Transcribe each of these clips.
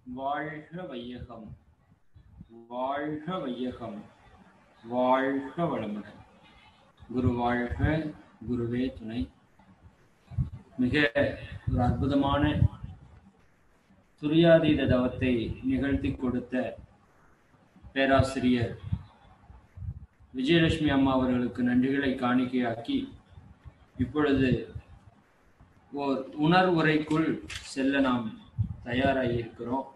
வாழ்க வையகம் வாழ்க வையகம் வாழ்க வளமுடன் குரு வாழ்க குருவே துணை மிக ஒரு அற்புதமான துரியாதீத தவத்தை நிகழ்த்தி கொடுத்த பேராசிரியர் விஜயலட்சுமி அம்மா அவர்களுக்கு நன்றிகளை காணிக்கையாக்கி இப்பொழுது ஓர் உணர்வுரைக்குள் செல்ல நாம் தயாராகி இருக்கிறோம்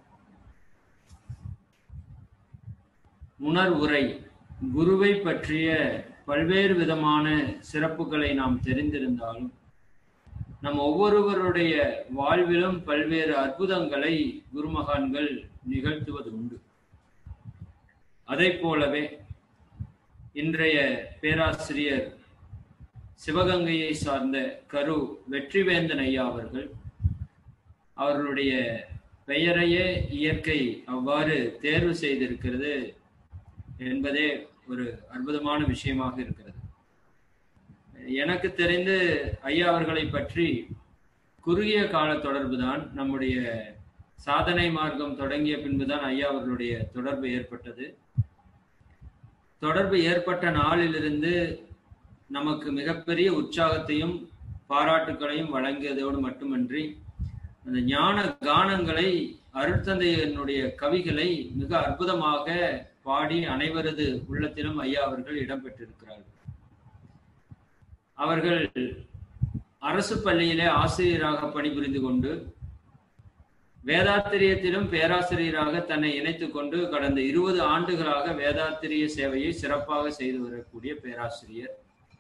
உணர்வுரை குருவை பற்றிய பல்வேறு விதமான சிறப்புகளை நாம் தெரிந்திருந்தாலும் நம் ஒவ்வொருவருடைய வாழ்விலும் பல்வேறு அற்புதங்களை குருமகான்கள் நிகழ்த்துவது உண்டு அதை போலவே இன்றைய பேராசிரியர் சிவகங்கையை சார்ந்த கரு வெற்றிவேந்தன் ஐயா அவர்கள் அவர்களுடைய பெயரையே இயற்கை அவ்வாறு தேர்வு செய்திருக்கிறது என்பதே ஒரு அற்புதமான விஷயமாக இருக்கிறது எனக்கு தெரிந்து ஐயா அவர்களை பற்றி குறுகிய கால தொடர்பு தான் நம்முடைய சாதனை மார்க்கம் தொடங்கிய பின்புதான் ஐயா அவர்களுடைய தொடர்பு ஏற்பட்டது தொடர்பு ஏற்பட்ட நாளிலிருந்து நமக்கு மிகப்பெரிய உற்சாகத்தையும் பாராட்டுக்களையும் வழங்கியதோடு மட்டுமன்றி அந்த ஞான கானங்களை அருட்தந்தையனுடைய கவிகளை மிக அற்புதமாக பாடி அனைவரது உள்ளத்திலும் ஐயா அவர்கள் இடம்பெற்றிருக்கிறார்கள் அவர்கள் அரசு பள்ளியிலே ஆசிரியராக பணிபுரிந்து கொண்டு வேதாத்திரியத்திலும் பேராசிரியராக தன்னை இணைத்துக் கொண்டு கடந்த இருபது ஆண்டுகளாக வேதாத்திரிய சேவையை சிறப்பாக செய்து வரக்கூடிய பேராசிரியர்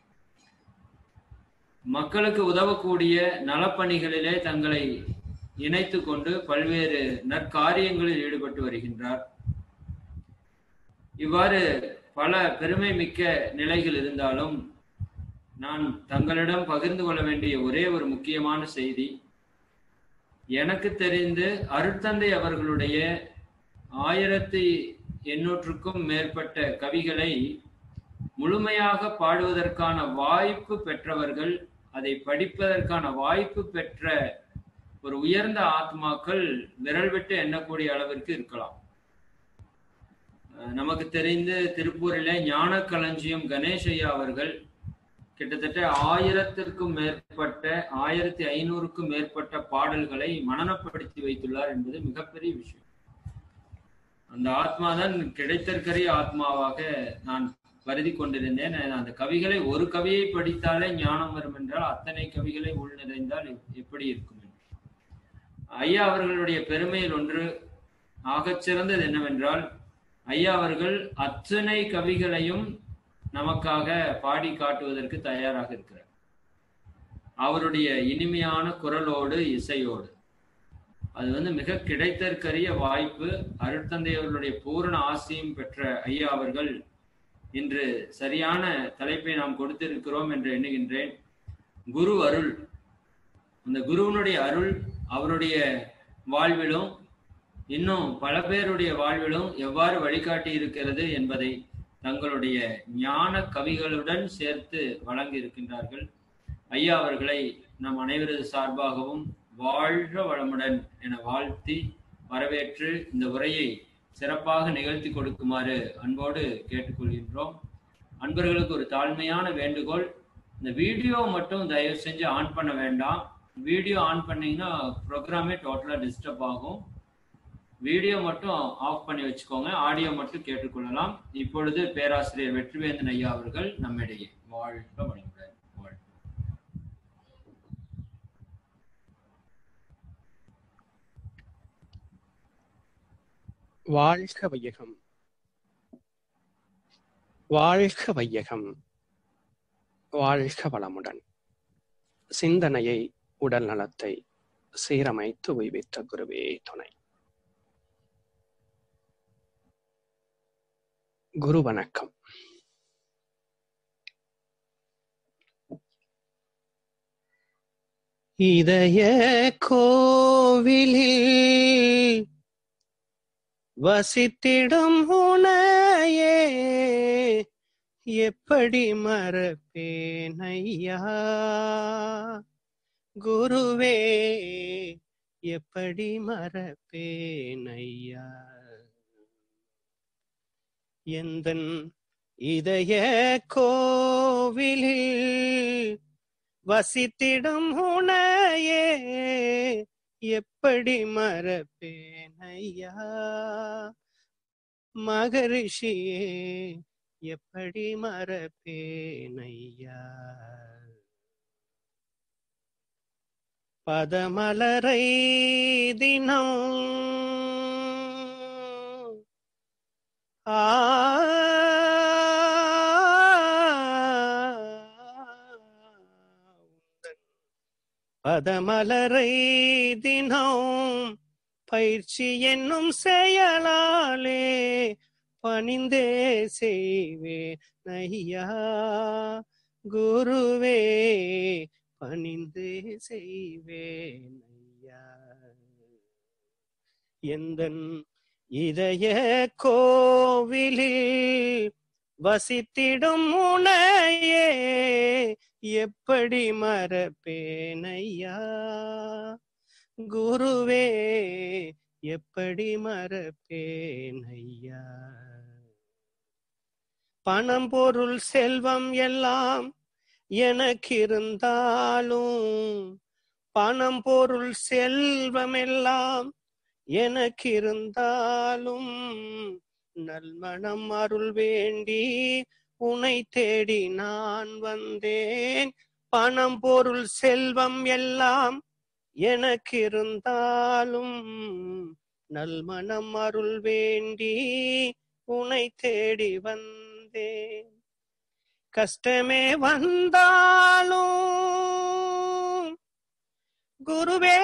மக்களுக்கு உதவக்கூடிய நலப்பணிகளிலே தங்களை இணைத்து கொண்டு பல்வேறு நற்காரியங்களில் ஈடுபட்டு வருகின்றார் இவ்வாறு பல பெருமை மிக்க நிலைகள் இருந்தாலும் நான் தங்களிடம் பகிர்ந்து கொள்ள வேண்டிய ஒரே ஒரு முக்கியமான செய்தி எனக்கு தெரிந்து அருட்தந்தை அவர்களுடைய ஆயிரத்தி எண்ணூற்றுக்கும் மேற்பட்ட கவிகளை முழுமையாக பாடுவதற்கான வாய்ப்பு பெற்றவர்கள் அதை படிப்பதற்கான வாய்ப்பு பெற்ற ஒரு உயர்ந்த ஆத்மாக்கள் விரல் விட்டு எண்ணக்கூடிய அளவிற்கு இருக்கலாம் நமக்கு தெரிந்து திருப்பூரிலே ஞான களஞ்சியம் கணேஷ் ஐயா அவர்கள் கிட்டத்தட்ட ஆயிரத்திற்கும் மேற்பட்ட ஆயிரத்தி ஐநூறுக்கும் மேற்பட்ட பாடல்களை மனநப்படுத்தி வைத்துள்ளார் என்பது மிகப்பெரிய விஷயம் அந்த ஆத்மா தான் கிடைத்தற்கரிய ஆத்மாவாக நான் கருதி கொண்டிருந்தேன் அந்த கவிகளை ஒரு கவியை படித்தாலே ஞானம் வரும் என்றால் அத்தனை கவிகளை உள் நிறைந்தால் எப்படி இருக்கும் ஐயா அவர்களுடைய பெருமையில் ஒன்று ஆகச்சிறந்தது என்னவென்றால் ஐயா அவர்கள் அத்தனை கவிகளையும் நமக்காக பாடி காட்டுவதற்கு தயாராக இருக்கிறார் அவருடைய இனிமையான குரலோடு இசையோடு அது வந்து மிக கிடைத்தற்கரிய வாய்ப்பு அருட்தந்தை அவர்களுடைய பூரண ஆசையும் பெற்ற ஐயா அவர்கள் இன்று சரியான தலைப்பை நாம் கொடுத்திருக்கிறோம் என்று எண்ணுகின்றேன் குரு அருள் அந்த குருவனுடைய அருள் அவருடைய வாழ்விலும் இன்னும் பல பேருடைய வாழ்விலும் எவ்வாறு வழிகாட்டி இருக்கிறது என்பதை தங்களுடைய ஞான கவிகளுடன் சேர்த்து வழங்கி இருக்கின்றார்கள் ஐயா அவர்களை நம் அனைவரது சார்பாகவும் வாழ்க வளமுடன் என வாழ்த்தி வரவேற்று இந்த உரையை சிறப்பாக நிகழ்த்தி கொடுக்குமாறு அன்போடு கேட்டுக்கொள்கின்றோம் அன்பர்களுக்கு ஒரு தாழ்மையான வேண்டுகோள் இந்த வீடியோ மட்டும் தயவு செஞ்சு ஆன் பண்ண வேண்டாம் வீடியோ ஆன் பண்ணீங்கன்னா ப்ரோக்ராமே டோட்டலாக டிஸ்டர்ப் ஆகும் வீடியோ மட்டும் ஆஃப் பண்ணி வச்சுக்கோங்க ஆடியோ மட்டும் கேட்டுக்கொள்ளலாம் இப்பொழுது பேராசிரியர் வெற்றிவேந்தன் ஐயா அவர்கள் நம்மிடையே வாழ்க வளமுடன் வாழ்க வாழ்க வையகம் வாழ்க வையகம் வாழ்க வளமுடன் சிந்தனையை உடல் நலத்தை சீரமைத்து உய்வித்த குருவே துணை குரு வணக்கம் இதய கோவிலில் வசித்திடும் உனையே எப்படி மறப்பேன் ஐயா குருவே எப்படி மறப்பேன் ஐயா எந்தன் இதய கோவிலில் வசித்திடும் உனையே எப்படி மறப்பேன் ஐயா மகரிஷியே எப்படி மறப்பேன் ஐயா பதமலரை தினம் ஆ பதமலரை தினம் பயிற்சி என்னும் செயலாலே பணிந்தே செய்வேன் ஐயா குருவே பணிந்தே செய்வேன் ஐயா எந்தன் இதய கோவிலில் வசித்திடும் உனையே எப்படி மறப்பேன் ஐயா குருவே எப்படி மறப்பேன் ஐயா பணம் பொருள் செல்வம் எல்லாம் எனக்கு இருந்தாலும் பணம் பொருள் செல்வம் எல்லாம் எனக்கு இருந்தாலும் நல்மணம் அருள் வேண்டி உனை தேடி நான் வந்தேன் பணம் பொருள் செல்வம் எல்லாம் எனக்கு இருந்தாலும் நல்மணம் அருள் வேண்டி உனை தேடி வந்தேன் கஷ்டமே வந்தாலும் குருவே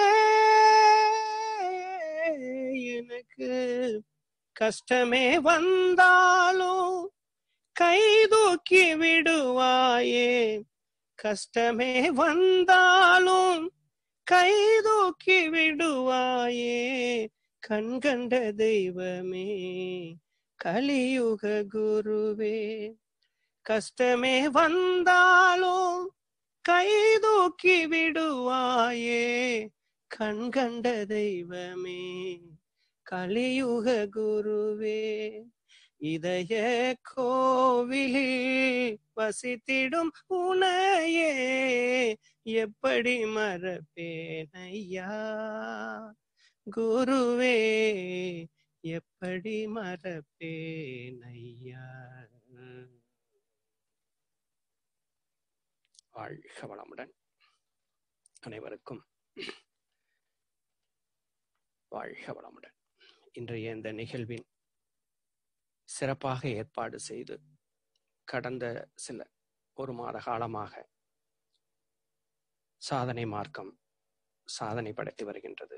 எனக்கு கஷ்டமே வந்தாலும் கை தூக்கி விடுவாயே கஷ்டமே வந்தாலும் கை தூக்கி விடுவாயே கண்கண்ட தெய்வமே கலியுக குருவே கஷ்டமே வந்தாலும் கை தூக்கி விடுவாயே கண்கண்ட தெய்வமே கலியுக குருவே இதய கோவிலில் வசித்திடும் உனையே எப்படி மறப்பேன் ஐயா குருவே எப்படி மறப்பேன் ஐயா வாழ்க வளமுடன் அனைவருக்கும் வாழ்க வளமுடன் இன்றைய இந்த நிகழ்வின் சிறப்பாக ஏற்பாடு செய்து கடந்த சில ஒரு மாத காலமாக சாதனை மார்க்கம் சாதனை படைத்து வருகின்றது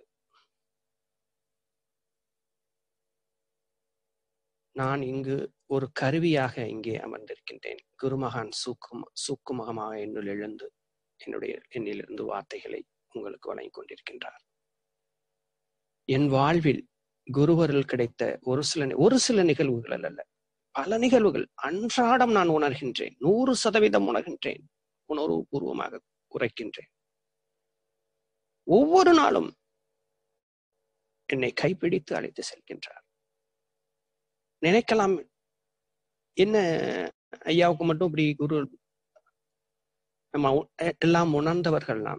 நான் இங்கு ஒரு கருவியாக இங்கே அமர்ந்திருக்கின்றேன் குருமகான் சூக்கும் சூக்குமகமாக என்னுள் எழுந்து என்னுடைய என்னிலிருந்து வார்த்தைகளை உங்களுக்கு வழங்கிக் கொண்டிருக்கின்றார் என் வாழ்வில் குருவரில் கிடைத்த ஒரு சில ஒரு சில நிகழ்வுகள் அல்ல பல நிகழ்வுகள் அன்றாடம் நான் உணர்கின்றேன் நூறு சதவீதம் உணர்கின்றேன் உணர்வு பூர்வமாக உரைக்கின்றேன் ஒவ்வொரு நாளும் என்னை கைப்பிடித்து அழைத்து செல்கின்றார் நினைக்கலாம் என்ன ஐயாவுக்கு மட்டும் இப்படி குரு நம்ம எல்லாம் உணர்ந்தவர்கள் நாம்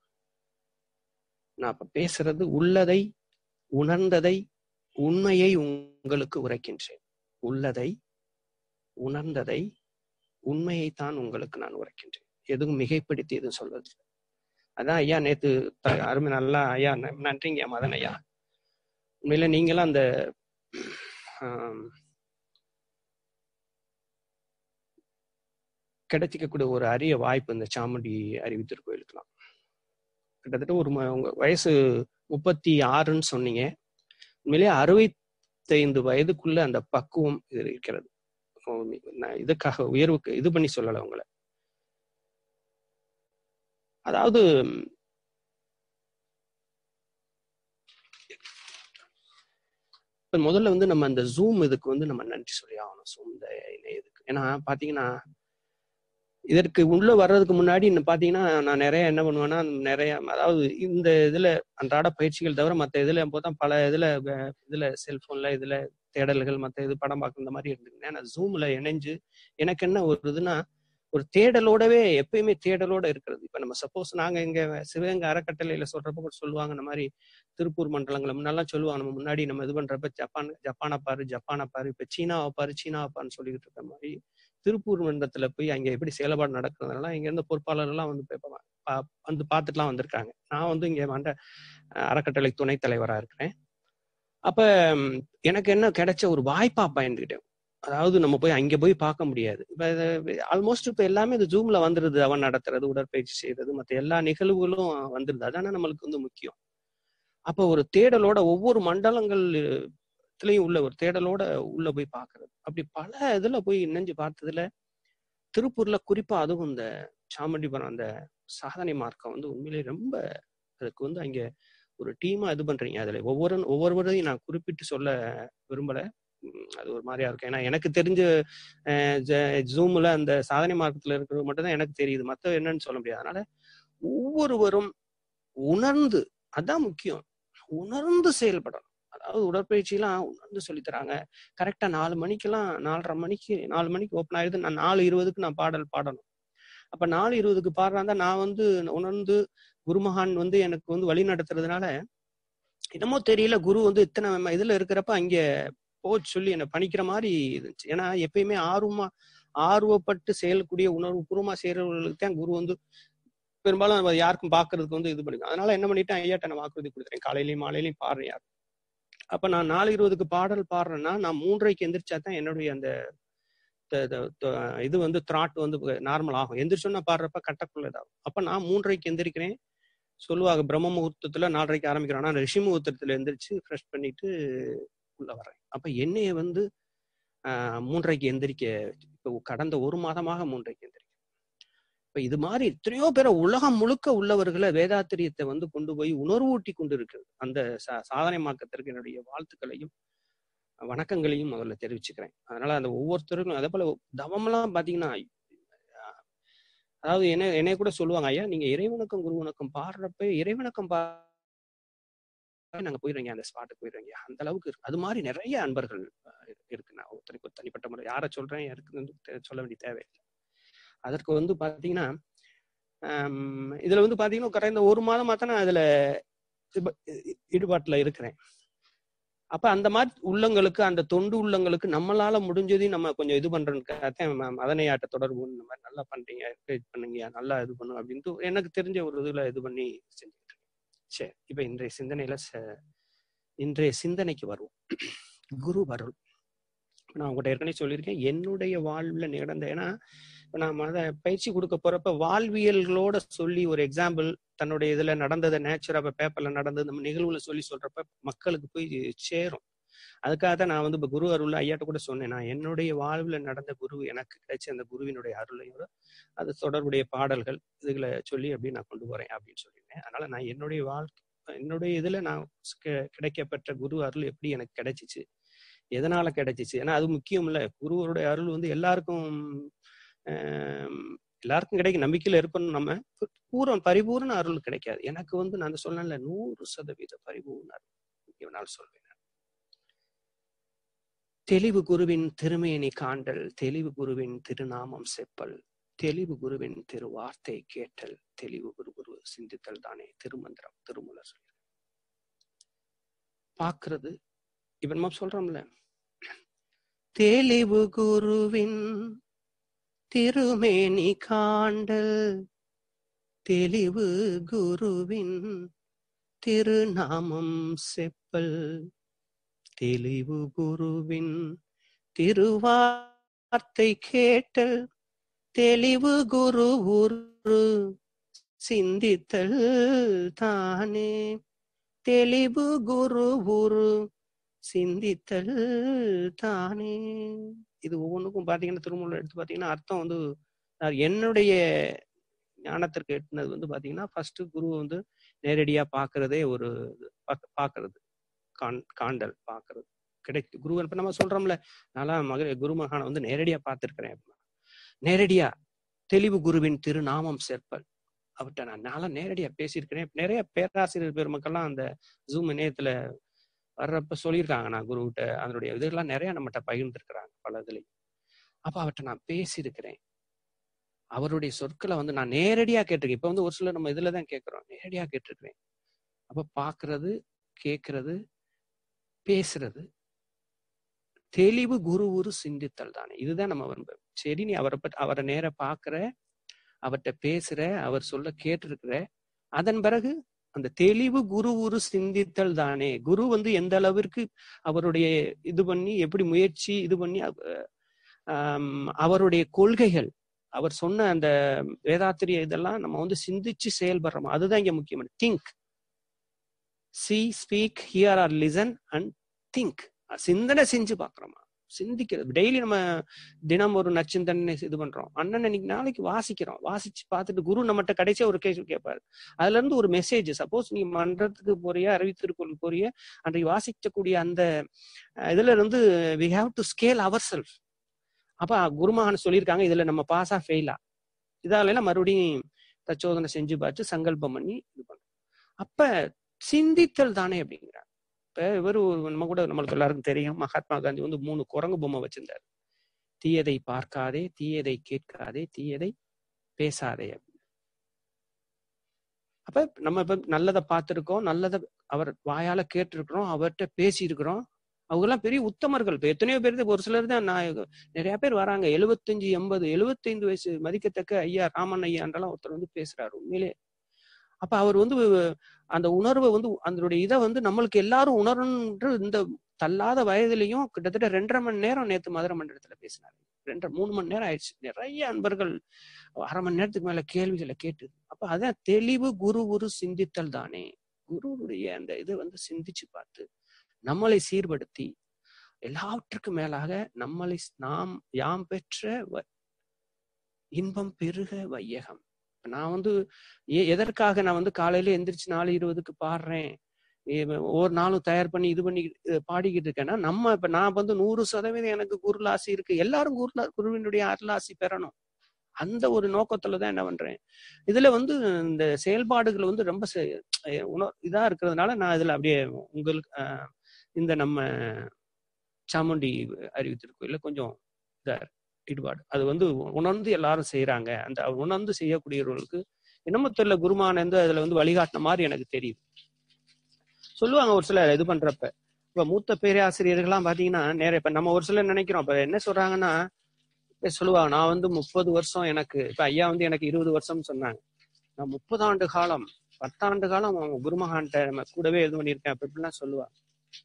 நான் இப்ப பேசுறது உள்ளதை உணர்ந்ததை உண்மையை உங்களுக்கு உரைக்கின்றேன் உள்ளதை உணர்ந்ததை உண்மையைத்தான் உங்களுக்கு நான் உரைக்கின்றேன் எதுவும் மிகைப்படுத்தி எதுவும் சொல்வது அதான் ஐயா நேத்து அருமை நல்லா ஐயா நன்றிங்க மதன் ஐயா உண்மையில நீங்களும் அந்த கிடைச்சிக்கக்கூடிய ஒரு அரிய வாய்ப்பு இந்த சாமுண்டி அறிவித்தர் கோயிலுக்குலாம் கிட்டத்தட்ட ஒரு உங்க வயசு முப்பத்தி ஆறுன்னு சொன்னீங்க உண்மையிலேயே அறுபத்தைந்து வயதுக்குள்ள அந்த பக்குவம் இது இருக்கிறது நான் இதுக்காக உயர்வுக்கு இது பண்ணி சொல்லலை உங்களை அதாவது முதல்ல வந்து நம்ம அந்த ஜூம் இதுக்கு வந்து நம்ம நன்றி சொல்லி ஆகணும் ஜூம் இந்த இணையதுக்கு ஏன்னா பாத்தீங்கன்னா இதற்கு உள்ள வர்றதுக்கு முன்னாடி இன்னும் பாத்தீங்கன்னா நான் நிறைய என்ன பண்ணுவேன்னா நிறைய அதாவது இந்த இதுல அன்றாட பயிற்சிகள் தவிர மத்த இதுல போதா பல இதுல அஹ், இதுல செல்போன்ல இதுல தேடல்கள் மத்த இது படம் பார்க்குற இந்த மாதிரி இருந்துருந்தேன் நான் ஜூம்ல இணைஞ்சு எனக்கு என்ன ஒரு இதுனா ஒரு தேடலோடவே எப்பயுமே தேடலோட இருக்கிறது இப்ப நம்ம சப்போஸ் நாங்க இங்க சிவகங்கை அறக்கட்டளையில சொல்றப்ப கூட சொல்லுவாங்க இந்த மாதிரி திருப்பூர் மண்டலங்களை முன்னெல்லாம் சொல்லுவாங்க நம்ம முன்னாடி நம்ம இது பண்றப்ப ஜப்பான் ஜப்பானை பாரு ஜப்பானை பாரு இப்ப சீனாவை பாரு சீனாவை பாருன்னு சொல்லிக்கிட்டு இருக்க மாதிரி திருப்பூர் மண்டலத்துல போய் அங்க எப்படி செயல்பாடு நடக்கிறதுனால இங்க இருந்த பொறுப்பாளர்கள்லாம் வந்து இப்ப பா- பா- வந்து பார்த்துட்டுலாம் வந்திருக்காங்க நான் வந்து இங்க மண்ட அஹ், அறக்கட்டளை துணைத் தலைவரா இருக்கிறேன் அப்ப ம், எனக்கு என்ன கிடைச்ச ஒரு வாய்ப்பா பயந்துகிட்டேன் அதாவது நம்ம போய் அங்க போய் பார்க்க முடியாது இப்ப ஆல்மோஸ்ட் இப்ப எல்லாமே இது ஜூம்ல வந்துருது அவன் நடத்துறது உடற்பயிற்சி செய்யறது மத்த எல்லா நிகழ்வுகளும் வந்துருது அதானே நம்மளுக்கு வந்து முக்கியம் அப்ப ஒரு தேடலோட ஒவ்வொரு மண்டலங்கள்லயும் உள்ள ஒரு தேடலோட உள்ள போய் பார்க்கிறது அப்படி பல இதுல போய் இணைஞ்சு பார்த்ததுல திருப்பூர்ல குறிப்பா அதுவும் இந்த சாமுண்டிபுரம் அந்த சாதனை மார்க்கம் வந்து உண்மையிலேயே ரொம்ப அதுக்கு வந்து அங்க ஒரு டீமா இது பண்றீங்க அதுல ஒவ்வொரு ஒவ்வொருவரையும் நான் குறிப்பிட்டு சொல்ல விரும்பல உம் அது ஒரு மாதிரியா இருக்கும் ஏன்னா எனக்கு தெரிஞ்ச ஜூம்ல அந்த சாதனை மார்க்கத்துல இருக்கிறது மட்டும் தான் எனக்கு தெரியுது மத்த என்னன்னு சொல்ல முடியாது அதனால ஒவ்வொருவரும் உணர்ந்து அதான் முக்கியம் உணர்ந்து செயல்படணும் அதாவது உடற்பயிற்சிலாம் உணர்ந்து சொல்லித் தராங்க கரெக்டா நாலு மணிக்கெல்லாம் நாலரை மணிக்கு நாலு மணிக்கு ஓப்பன் ஆயிடுது நான் நாலு இருபதுக்கு நான் பாடல் பாடணும் அப்ப நாலு இருபதுக்கு பாடுறாந்தா நான் வந்து உணர்ந்து குருமகான் வந்து எனக்கு வந்து வழி நடத்துறதுனால என்னமோ தெரியல குரு வந்து இத்தனை ம- இதுல இருக்கிறப்ப அங்க போச்சு சொல்லி என்னை பணிக்கிற மாதிரி இருந்துச்சு ஏன்னா எப்பயுமே ஆர்வமா ஆர்வப்பட்டு செயல்கூடிய உணர்வு பூர்வமா செய்யறவர்களுக்கு தான் குரு வந்து பெரும்பாலும் நம்ம யாருக்கும் பாக்குறதுக்கு வந்து இது பண்ணிக்கும் அதனால என்ன பண்ணிட்டேன் ஐயாட்ட நான் வாக்குறுதி கொடுத்துறேன் காலையிலயும் மாலையிலயும் பாடுறேன் யார் அப்ப நான் நாலு இருபதுக்கு பாடல் பாடுறேன்னா நான் மூன்றரைக்கு எந்திரிச்சா தான் என்னுடைய அந்த த- த- த- இது வந்து த்ராட் வந்து நார்மல் ஆகும் எந்திரிச்சோன்னா பாடுறப்ப கட்டக்குள்ள இதாகும் அப்ப நான் மூன்றரைக்கு எந்திரிக்கிறேன் சொல்லுவாங்க பிரம்ம முகூர்த்தத்துல நாலரைக்கு ஆரம்பிக்கிறோம் ஆனா ரிஷி முகூர்த்தத்துல எந்திரிச்சு ஃப்ரெஷ் பண்ணிட்டு உள்ள வரேன் அப்ப என்னைய வந்து ஆஹ், மூன்றரைக்கு எந்திரிக்க இப்போ கடந்த ஒரு மாதமாக மூன்றரைக்கு எந்திரிக்க இப்ப இது மாதிரி எத்தனையோ பேரை உலகம் முழுக்க உள்ளவர்களை வேதாத்திரியத்தை வந்து கொண்டு போய் உணர்வூட்டி கொண்டு இருக்கிறது அந்த சா சாதனை மார்க்கத்திற்கு என்னுடைய வாழ்த்துக்களையும் வணக்கங்களையும் முதல்ல தெரிவிச்சுக்கிறேன் அதனால அந்த ஒவ்வொருத்தருக்கும் அதே போல தவமெல்லாம் பாத்தீங்கன்னா அஹ், அதாவது என்ன என்னைய கூட சொல்லுவாங்க ஐயா நீங்க இறைவணக்கம் குரு வணக்கம் பாடுறப்ப இறைவணக்கம் பா நாங்க போயிடுறீங்க அந்த ஸ்பாட்டுக்கு போயிடுறீங்க அந்த அளவுக்கு இருக்கு அது மாதிரி நிறைய அன்பர்கள் அஹ், இருக்கு இருக்கு நான் ஒருத்தருக்கு ஒரு தனிப்பட்ட முறை யாரை சொல்றேன் யாருக்குன்னு தெ- சொல்ல வேண்டிய தேவையில்லை அதற்கு வந்து பாத்தீங்கன்னா ஆம், இதுல வந்து பாத்தீங்கன்னா கரெக்ட் இந்த ஒரு மாதமா தான் நான் இதுல ஈடுப- ஈ- ஈடுபாட்டுல இருக்கிறேன் அப்ப அந்த மாதிரி உள்ளங்களுக்கு அந்த தொண்டு உள்ளங்களுக்கு நம்மளால முடிஞ்சதையும் நம்ம கொஞ்சம் இது பண்றதுக்காகத்தான் மதனையாட்ட தொடர்பு இந்த மாதிரி நல்லா பண்றீங்க encourage பண்ணுங்க நல்லா இது பண்ணும் அப்படின்ட்டு எனக்கு தெரிஞ்ச ஒரு இதுல இது பண்ணி செஞ்சுட்டு இருக்கேன் சரி இப்ப இன்றைய சிந்தனையில ச- இன்றைய சிந்தனைக்கு வருவோம் குரு வருள் நான் உங்கள்கிட்ட ஏற்கனவே சொல்லியிருக்கேன் என்னுடைய வாழ்வுல நடந்த ஏன்னா இப்ப நான் மத பயிற்சி கொடுக்க போறப்ப வாழ்வியல்களோட சொல்லி ஒரு எக்ஸாம்பிள் தன்னுடைய இதுல நடந்ததை நேச்சுரா இப்ப பேப்பர்ல நடந்தது நம்ம நிகழ்வுல சொல்லி சொல்றப்ப மக்களுக்கு போய் சேரும் அதுக்காக தான் நான் வந்து இப்ப குரு அருள் ஐயாட்ட கூட சொன்னேன் நான் என்னுடைய வாழ்வுல நடந்த குரு எனக்கு கிடைச்ச அந்த குருவினுடைய அருளையோட அது தொடர்புடைய பாடல்கள் இதுகளை சொல்லி அப்படி நான் கொண்டு போறேன் அப்படின்னு சொல்லியிருந்தேன் அதனால நான் என்னுடைய வாழ்க்கை என்னுடைய இதுல நான் கி- கிடைக்கப்பெற்ற குரு அருள் எப்படி எனக்கு கிடைச்சிச்சு எதனால கிடைச்சிச்சு ஏன்னா அது முக்கியம் இல்ல குருவருடைய அருள் வந்து எல்லாருக்கும் ஆம், எல்லாருக்கும் கிடைக்கும் நம்பிக்கையில இருக்கணும் நம்ம பூரம் பரிபூர்ண அருள் கிடைக்காது எனக்கு வந்து நான் சொன்னேன்ல நூறு சதவீத பரிபூர்ண அருள் இவனால் சொல்வேன் நான். தெளிவு குருவின் திருமேனி காண்டல் தெளிவு குருவின் திருநாமம் செப்பல் தெளிவு குருவின் திருவார்த்தை கேட்டல் தெளிவு குரு குரு சிந்தித்தல் தானே திருமந்திரம் திருமலர் சொல்லி பாக்குறது இப்ப நம்ம சொல்றோம்ல தெளிவு குருவின் திருமேனி காண்டல் தெளிவு குருவின் திருநாமம் செப்பல் தெளிவு குருவின் திருவார்த்தை கேட்டல் தெளிவு குரு உரு சிந்தித்தல் தானே தெளிவு குரு உரு சிந்தித்தல் தானே இது ஒவ்வொன்றுக்கும் பாத்தீங்கன்னா திருமூலர் எடுத்து பாத்தீங்கன்னா அர்த்தம் வந்து அஹ் என்னுடைய ஞானத்திற்கு எட்டுனது வந்து பாத்தீங்கன்னா ஃபர்ஸ்ட் குரு வந்து நேரடியா பாக்குறதே ஒரு இது. பாக்க- பாக்குறது காண் காண்டல் பாக்குறது கிடைக்கு குரு இப்ப நம்ம சொல்றோம்ல நான் மக குரு மகானை வந்து நேரடியா பார்த்திருக்கிறேன் அப்படின்னா. நேரடியா தெளிவு குருவின் திருநாமம் சேர்ப்பல் அவர்கிட்ட நான் நான்லாம் நேரடியா பேசியிருக்கிறேன் நிறைய பேராசிரியர் பெருமக்கள்லாம் அந்த ஜூம் இணையத்துல வர்றப்ப சொல்லியிருக்காங்க நான் குருவிட்ட அதனுடைய இதெல்லாம் நிறைய நம்மகிட்ட பகிர்ந்துருக்கிறாங்க பல இதுலையும் அப்ப அவர்கிட்ட நான் பேசியிருக்கிறேன் அவருடைய சொற்களை வந்து நான் நேரடியா கேட்டிருக்கேன் இப்ப வந்து ஒரு சில நம்ம இதுல தான் கேட்கிறோம் நேரடியா கேட்டிருக்கிறேன் அப்ப பாக்குறது கேட்கறது பேசுறது தெளிவு குரு உரு சிந்தித்தல் தானே இதுதான் நம்ம விரும்ப சரி நீ அவரை பற்றி அவரை நேர பாக்குற அவர்கிட்ட பேசுற அவர் சொல்ல கேட்டிருக்கிற அதன் பிறகு அந்த தெளிவு குரு உரு சிந்தித்தல் தானே குரு வந்து எந்த அளவிற்கு அவருடைய இது பண்ணி எப்படி முயற்சி இது பண்ணி அவருடைய கொள்கைகள் அவர் சொன்ன அந்த வேதாத்திரிய இதெல்லாம் நம்ம வந்து சிந்திச்சு செயல்படுறோம் அதுதான் இங்க முக்கியமான think see speak hear or listen and think சிந்தனை செஞ்சு பாக்குறோமா சிந்திக்கிறது டெய்லி நம்ம தினம் ஒரு நச்சிந்தனை இது பண்றோம் அண்ணன் இன்னைக்கு நாளைக்கு வாசிக்கிறோம் வாசிச்சு பார்த்துட்டு குரு நம்மகிட்ட கடைசியா ஒரு கேள்வி கேட்பாரு அதுல இருந்து ஒரு மெசேஜ் சப்போஸ் நீ மன்றத்துக்கு போறிய அறிவித்திருக்கொள் போறிய அன்றைக்கு வாசிக்கக்கூடிய அந்த இதுல இருந்து we have to scale our self அப்ப குருமகான் சொல்லியிருக்காங்க இதுல நம்ம பாஸா ஃபெயிலா இதால மறுபடியும் தச்சோதனை செஞ்சு பார்த்து சங்கல்பம் பண்ணி இது பண்றோம் அப்ப சிந்தித்தல் தானே அப்படிங்கிறார் இப்ப இவர் நம்ம கூட நம்மளுக்கு எல்லாருக்கும் தெரியும் மகாத்மா காந்தி வந்து மூணு குரங்கு பொம்மை வச்சிருந்தாரு தீயதை பார்க்காதே தீயதை கேட்காதே தீயதை பேசாதே அப்ப நம்ம இப்ப நல்லதை பார்த்திருக்கோம் நல்லதை அவர் வாயால கேட்டிருக்கிறோம் அவர்கிட்ட பேசி இருக்கிறோம் அவங்க எல்லாம் பெரிய உத்தமர்கள் இப்ப எத்தனையோ பேர் ஒரு சிலர் தான் நான் நிறைய பேர் வராங்க எழுபத்தஞ்சு எண்பது எழுபத்தைந்து வயசு மதிக்கத்தக்க ஐயா ராமன் ஐயான்றெல்லாம் ஒருத்தர் வந்து பேசுறாரு உண்மையிலே அப்ப அவர் வந்து அந்த உணர்வை வந்து அதனுடைய இதை வந்து நம்மளுக்கு எல்லாரும் உணரணுன்ற இந்த தள்ளாத வயதுலயும் கிட்டத்தட்ட ரெண்டரை மணி நேரம் நேத்து மதுரை மண்டலத்துல பேசினாரு ரெண்டரை மூணு மணி நேரம் ஆயிடுச்சு நிறைய அன்பர்கள் அரை மணி நேரத்துக்கு மேல கேள்விகளை கேட்டு அப்ப அதான் தெளிவு குரு குரு சிந்தித்தல் தானே குருவுடைய அந்த இதை வந்து சிந்திச்சு பார்த்து நம்மளை சீர்படுத்தி எல்லாவற்றுக்கும் மேலாக நம்மளை நாம் யாம் பெற்ற இன்பம் பெருக வையகம் நான் வந்து எதற்காக நான் வந்து காலையில எந்திரிச்சு நாலு இருபதுக்கு பாடுறேன் ஒவ்வொரு நாளும் தயார் பண்ணி இது பண்ணி பாடிக்கிட்டு இருக்கேன்னா நம்ம இப்ப நான் வந்து நூறு சதவீதம் எனக்கு குருலாசி இருக்கு எல்லாரும் குருலா குருவினுடைய அருளாசி பெறணும் அந்த ஒரு நோக்கத்துல தான் என்ன பண்றேன் இதுல வந்து இந்த செயல்பாடுகள் வந்து ரொம்ப உணர் இதா இருக்கிறதுனால நான் இதுல அப்படியே உங்களுக்கு இந்த நம்ம சாமுண்டி அறிவித்திருக்கோம் கொஞ்சம் இதா ஈடுபாடு அது வந்து உணர்ந்து எல்லாரும் செய்யறாங்க அந்த உணர்ந்து செய்யக்கூடியவர்களுக்கு என்னமோ தெரியல குருமானந்து அதுல வந்து வழிகாட்டின மாதிரி எனக்கு தெரியுது சொல்லுவாங்க ஒரு சில இது பண்றப்ப இப்ப மூத்த பேராசிரியர்கள்லாம் பாத்தீங்கன்னா நேர இப்ப நம்ம ஒரு சிலர் நினைக்கிறோம் இப்ப என்ன சொல்றாங்கன்னா சொல்லுவாங்க நான் வந்து முப்பது வருஷம் எனக்கு இப்ப ஐயா வந்து எனக்கு இருபது வருஷம் சொன்னாங்க நான் முப்பது ஆண்டு காலம் பத்தாண்டு காலம் குருமகான்ட்ட நம்ம கூடவே இது பண்ணியிருக்கேன் அப்படி இப்படிலாம் சொல்லுவாங்க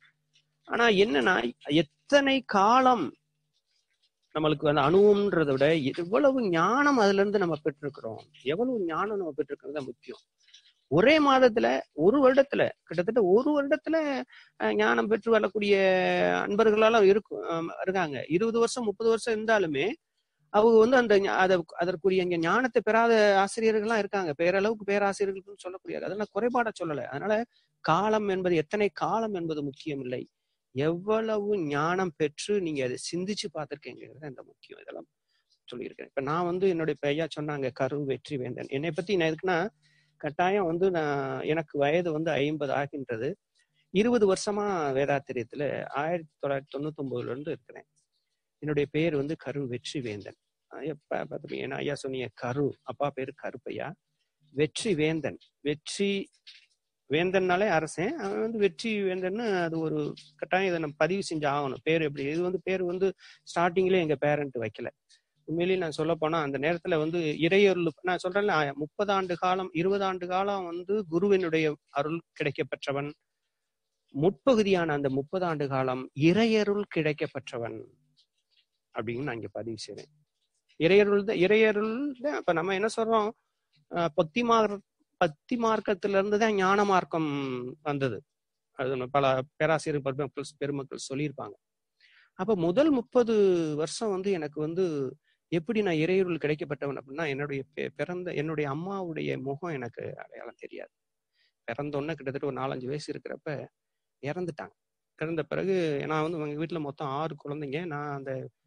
ஆனா என்னன்னா எத்தனை காலம் நம்மளுக்கு அந்த அணுவம்ன்றதை விட எவ்வளவு ஞானம் அதுல இருந்து நம்ம பெற்றிருக்கிறோம் எவ்வளவு ஞானம் நம்ம பெற்றிருக்கிறது முக்கியம் ஒரே மாதத்துல ஒரு வருடத்துல கிட்டத்தட்ட ஒரு வருடத்துல ஞானம் பெற்று வரக்கூடிய அன்பர்களால இருக்கும் இருக்காங்க இருபது வருஷம் முப்பது வருஷம் இருந்தாலுமே அவங்க வந்து அந்த அத அதற்குரிய இங்க ஞானத்தை பெறாத ஆசிரியர்கள்லாம் இருக்காங்க பேரளவுக்கு பேராசிரியர்கள் சொல்லக்கூடியது அதெல்லாம் குறைபாட சொல்லலை அதனால காலம் என்பது எத்தனை காலம் என்பது முக்கியம் இல்லை எவ்வளவு ஞானம் பெற்று நீங்க அதை சிந்திச்சு பார்த்திருக்கீங்கிறது அந்த முக்கியம் இதெல்லாம் சொல்லியிருக்கேன் இப்ப நான் வந்து என்னுடைய ஐயா சொன்னாங்க கரு வெற்றி வேந்தன் என்னை பத்தி நான் எதுக்குன்னா கட்டாயம் வந்து நான் எனக்கு வயது வந்து ஐம்பது ஆகின்றது இருபது வருஷமா வேதாத்திரியத்துல ஆயிரத்தி தொள்ளாயிரத்தி தொண்ணூத்தி ஒன்பதுல இருந்து இருக்கிறேன் என்னுடைய பேர் வந்து கரு வெற்றி வேந்தன் எப்ப பார்த்து ஏன்னா ஐயா சொன்னீங்க கரு அப்பா பேரு கருப்பையா வெற்றி வேந்தன் வெற்றி வேந்தன்னாலே அரசன் அவன் வந்து வெற்றி வேந்தன்னு அது ஒரு கட்டாயம் இதை நம்ம பதிவு செஞ்சு ஆகணும் பேர் எப்படி இது வந்து பேர் வந்து ஸ்டார்டிங்லேயே எங்க பேரண்ட் வைக்கல உண்மையிலேயே நான் சொல்ல போனா அந்த நேரத்துல வந்து இறையருள் நான் சொல்றேன்ல முப்பது ஆண்டு காலம் இருபது ஆண்டு காலம் வந்து குருவினுடைய அருள் கிடைக்கப்பெற்றவன் முற்பகுதியான அந்த முப்பது ஆண்டு காலம் இறையருள் கிடைக்கப்பெற்றவன் அப்படின்னு நான் இங்க பதிவு செய்றேன் இறையருள் தான் இறையருள் தான் இப்ப நம்ம என்ன சொல்றோம் பக்தி மார்க்க பக்தி மார்க்கத்துல இருந்து தான் ஞான மார்க்கம் வந்தது அது பல பேராசிரியர் பெருமக்கள் பெருமக்கள் சொல்லியிருப்பாங்க அப்ப முதல் முப்பது வருஷம் வந்து எனக்கு வந்து எப்படி நான் இறையருள் கிடைக்கப்பட்டவன் அப்படின்னா என்னுடைய பிறந்த என்னுடைய அம்மாவுடைய முகம் எனக்கு அடையாளம் தெரியாது பிறந்தோன்னே கிட்டத்தட்ட ஒரு நாலஞ்சு வயசு இருக்கிறப்ப இறந்துட்டாங்க இறந்த பிறகு நான் வந்து எங்க வீட்டுல மொத்தம் ஆறு குழந்தைங்க நான் அந்த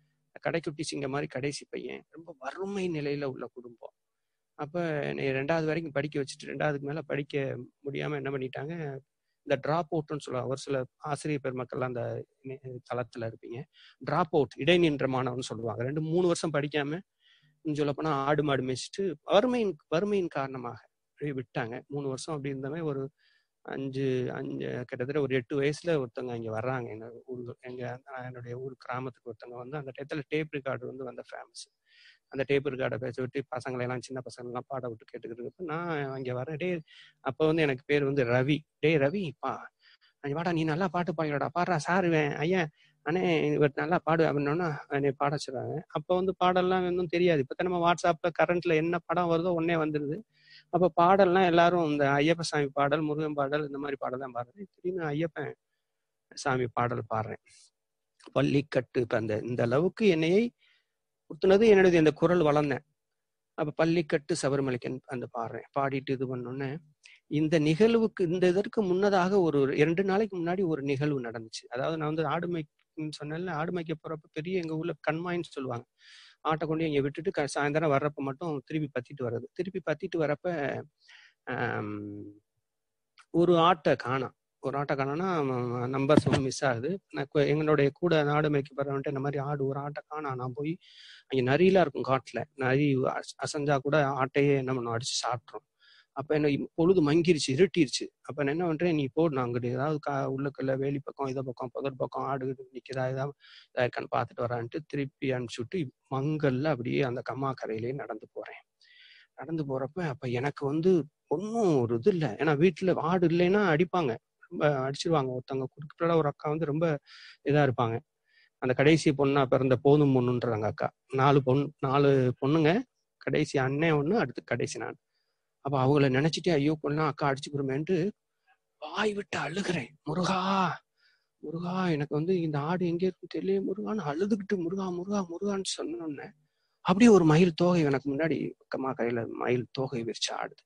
கடைக்குட்டி சிங்க மாதிரி கடைசி பையன் ரொம்ப வறுமை நிலையில உள்ள குடும்பம் அப்ப என்னை ரெண்டாவது வரைக்கும் படிக்க வச்சுட்டு ரெண்டாவதுக்கு மேல படிக்க முடியாம என்ன பண்ணிட்டாங்க இந்த டிராப் அவுட்னு சொல்லுவாங்க ஒரு சில ஆசிரியர் பெருமக்கள்லாம் அந்த இணை- தளத்துல இருப்பீங்க டிராப் அவுட் இடைநின்ற மாணவன் சொல்லுவாங்க ரெண்டு மூணு வருஷம் படிக்காம சொல்ல போனா ஆடு மாடு மேய்ச்சிட்டு வறுமையின் வறுமையின் காரணமாக அப்படியே விட்டாங்க மூணு வருஷம் அப்படி இருந்தவன் ஒரு அஞ்சு அஞ்சு கிட்டத்தட்ட ஒரு எட்டு வயசுல ஒருத்தவங்க இங்க வர்றாங்க எங்க ஊர் எங்க நான் என்னுடைய ஊர் கிராமத்துக்கு ஒருத்தவங்க வந்து அந்த டயத்துல டேப் ரெக்கார்டு வந்து வந்த ஃபேமஸ் அந்த டேப் ரெக்கார்டை பேச விட்டு பசங்களை எல்லாம் சின்ன பசங்க எல்லாம் பாட விட்டு கேட்டுக்கிட்டு இருக்கப்ப நான் அங்க வரேன் டே அப்ப வந்து எனக்கு பேர் வந்து ரவி டேய் ரவி பா அங்க வாடா நீ நல்லா பாட்டு பாடுறடா பாடுறா சார் இவன் ஐயா அண்ணே இவர் நல்லா பாடு அப்படின்னோன்னா என்னை பாட வச்சுறாங்க அப்ப வந்து பாடல்லாம் ஒன்றும் தெரியாது இப்ப நம்ம வாட்ஸ்அப்ல கரண்ட்ல என்ன படம் வருதோ உடனே வந்துருது அப்ப பாடல்லாம் எல்லாரும் இந்த ஐயப்ப சாமி பாடல் முருகன் பாடல் இந்த மாதிரி பாடல் தான் பாடுறேன் திடீர்னு ஐயப்பன் சாமி பாடல் பாடுறேன் பள்ளிக்கட்டு இப்ப அந்த இந்த அளவுக்கு என்னையை குத்துனது என்னுடைய இந்த குரல் வளர்ந்தேன் அப்ப பள்ளிக்கட்டு சபரிமலைக்கு அந்த பாடுறேன் பாடிட்டு இது பண்ணோன்னே இந்த நிகழ்வுக்கு இந்த இதற்கு முன்னதாக ஒரு இரண்டு நாளைக்கு முன்னாடி ஒரு நிகழ்வு நடந்துச்சு அதாவது நான் வந்து ஆடுமைக்குன்னு சொன்னேன்ல ஆடுமைக்க போறப்ப பெரிய எங்க ஊர்ல கண்மாயின்னு சொல்லுவாங்க ஆட்டை கொண்டு இங்க விட்டுட்டு க- சாயந்தரம் வர்றப்ப மட்டும் திருப்பி பத்திட்டு வர்றது திருப்பி பத்திட்டு வரப்ப ஆம், ஒரு ஆட்டை காணோம் ஒரு ஆட்டை காணோம்னா நம்பர்ஸ் வந்து மிஸ் ஆகுது நான் கு- எங்களுடைய கூட ஆடு மேய்க்க போறவன்ட்டு இந்த மாதிரி ஆடு ஒரு ஆட்டை காணோம் நான் போய் அங்கே நரியெல்லாம் இருக்கும் காட்டுல நரி அச- அசைஞ்சா கூட ஆட்டையே என்ன பண்ணும் அடிச்சு சாப்பிட்றோம் அப்ப என்ன இம்- பொழுது மங்கிருச்சு இருட்டிருச்சு அப்ப நான் என்ன பண்றேன் நீ போ நான் அங்கிட்டு ஏதாவது கா உள்ளுக்குள்ள வேலி பக்கம் இதை பக்கம் புதர் பக்கம் ஆடு கீடு நிக்குதா ஏதாவது இதா இருக்கான்னு பார்த்துட்டு வரான்ட்டு திருப்பி அனுப்பிச்சு விட்டு மங்கல்ல அப்படியே அந்த கம்மா கரையிலேயே நடந்து போறேன் நடந்து போறப்ப அப்ப எனக்கு வந்து ஒன்றும் ஒரு இது இல்லை ஏன்னா வீட்டுல ஆடு இல்லைன்னா அடிப்பாங்க ரொம்ப அடிச்சிருவாங்க ஒருத்தவங்க குறிப்பிட்ட ஒரு அக்கா வந்து ரொம்ப இதா இருப்பாங்க அந்த கடைசி பொண்ணா பிறந்த போதும் பொண்ணுன்றாங்க அக்கா நாலு பொண்ணு நாலு பொண்ணுங்க கடைசி அண்ணன் ஒண்ணு அடுத்து கடைசி நான் அப்ப அவங்கள நினைச்சிட்டு ஐயோ பொண்ணா அக்கா அடிச்சுக்கிறோமேன்ட்டு வாய் விட்டு அழுகிறேன் முருகா முருகா எனக்கு வந்து இந்த ஆடு எங்க இருக்குன்னு தெரியல முருகான்னு அழுதுகிட்டு முருகா முருகா முருகான்னு சொன்னோன்னே அப்படியே ஒரு மயில் தோகை எனக்கு முன்னாடி பக்கமா கையில மயில் தோகை விரிச்சு ஆடுது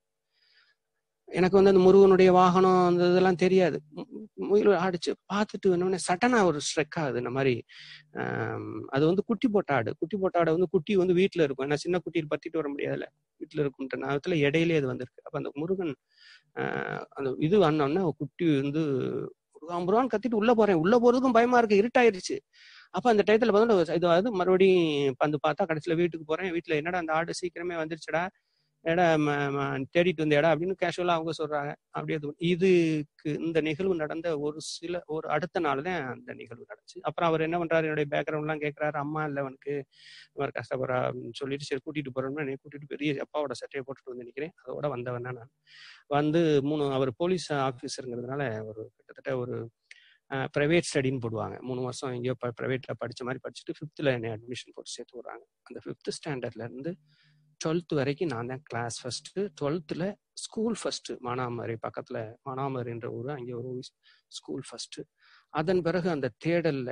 எனக்கு வந்து அந்த முருகனுடைய வாகனம் அந்த இதெல்லாம் தெரியாது மு- முயல் ஆடிச்சு பார்த்துட்டு என்னோடனே சட்டனா ஒரு ஸ்ட்ரெக் ஆகுது இந்த மாதிரி ஆம், அது வந்து குட்டி போட்ட ஆடு குட்டி போட்ட ஆடு வந்து குட்டி வந்து வீட்டுல இருக்கும் ஏன்னா சின்ன குட்டியில் பத்திட்டு வர முடியாதுல்ல வீட்டுல இருக்கும்ன்ற நேரத்துல இடையிலே அது வந்திருக்கு அப்ப அந்த முருகன் ஆஹ், அந்த இது வந்தோடனே குட்டி வந்து முருகா முருகான்னு கத்திட்டு உள்ள போறேன் உள்ள போறதுக்கும் பயமா இருக்கு இருட்டாயிருச்சு அப்ப அந்த டயத்துல பார்த்தா இது வந்து மறுபடியும் வந்து பார்த்தா கடைசியில வீட்டுக்கு போறேன் வீட்டுல என்னடா அந்த ஆடு சீக்கிரமே வந்துருச்சுடா எடா ம- ம- தேடிட்டு வந்த இடம் அப்படின்னு கேஷுவலா அவங்க சொல்றாங்க அப்படியே இது இதுக்கு இந்த நிகழ்வு நடந்த ஒரு சில ஒரு அடுத்த நாள் தான் அந்த நிகழ்வு நடந்துச்சு அப்புறம் அவர் என்ன பண்றாரு என்னுடைய பேக்ரவுண்ட் எல்லாம் கேட்கறாரு அம்மா இல்ல அவனுக்கு இவர் கஷ்டப்படுறா அப்படின்னு சொல்லிட்டு சரி கூட்டிட்டு போறோம்னு என்னை கூட்டிட்டு பெரிய அப்பாவோட சட்டையை போட்டுட்டு வந்து நிக்கிறேன் அதோட வந்தவன் தான் நான் வந்து மூணு அவர் போலீஸ் ஆஃபீஸருங்கிறதுனால ஒரு கிட்டத்தட்ட ஒரு ப்ரைவேட் ஸ்டடின்னு போடுவாங்க மூணு வருஷம் எங்கேயோ ப்ரைவேட்ல படிச்ச மாதிரி படிச்சுட்டு ஃபிஃப்த்தில் என்னை அட்மிஷன் போட்டு சேர்த்து விடுறாங்க அந்த ஃபிஃப்த் ஸ்டாண்டர்ட்ல இருந்து டுவெல்த் வரைக்கும் நான் தான் கிளாஸ் ஃபர்ஸ்ட் டுவெல்த்தில் ஸ்கூல் ஃபர்ஸ்ட் மானாமரி பக்கத்துல மானாமரி என்ற ஊர் அங்கே ஒரு ஸ்கூல் ஃபர்ஸ்ட் அதன் பிறகு அந்த தேடல்ல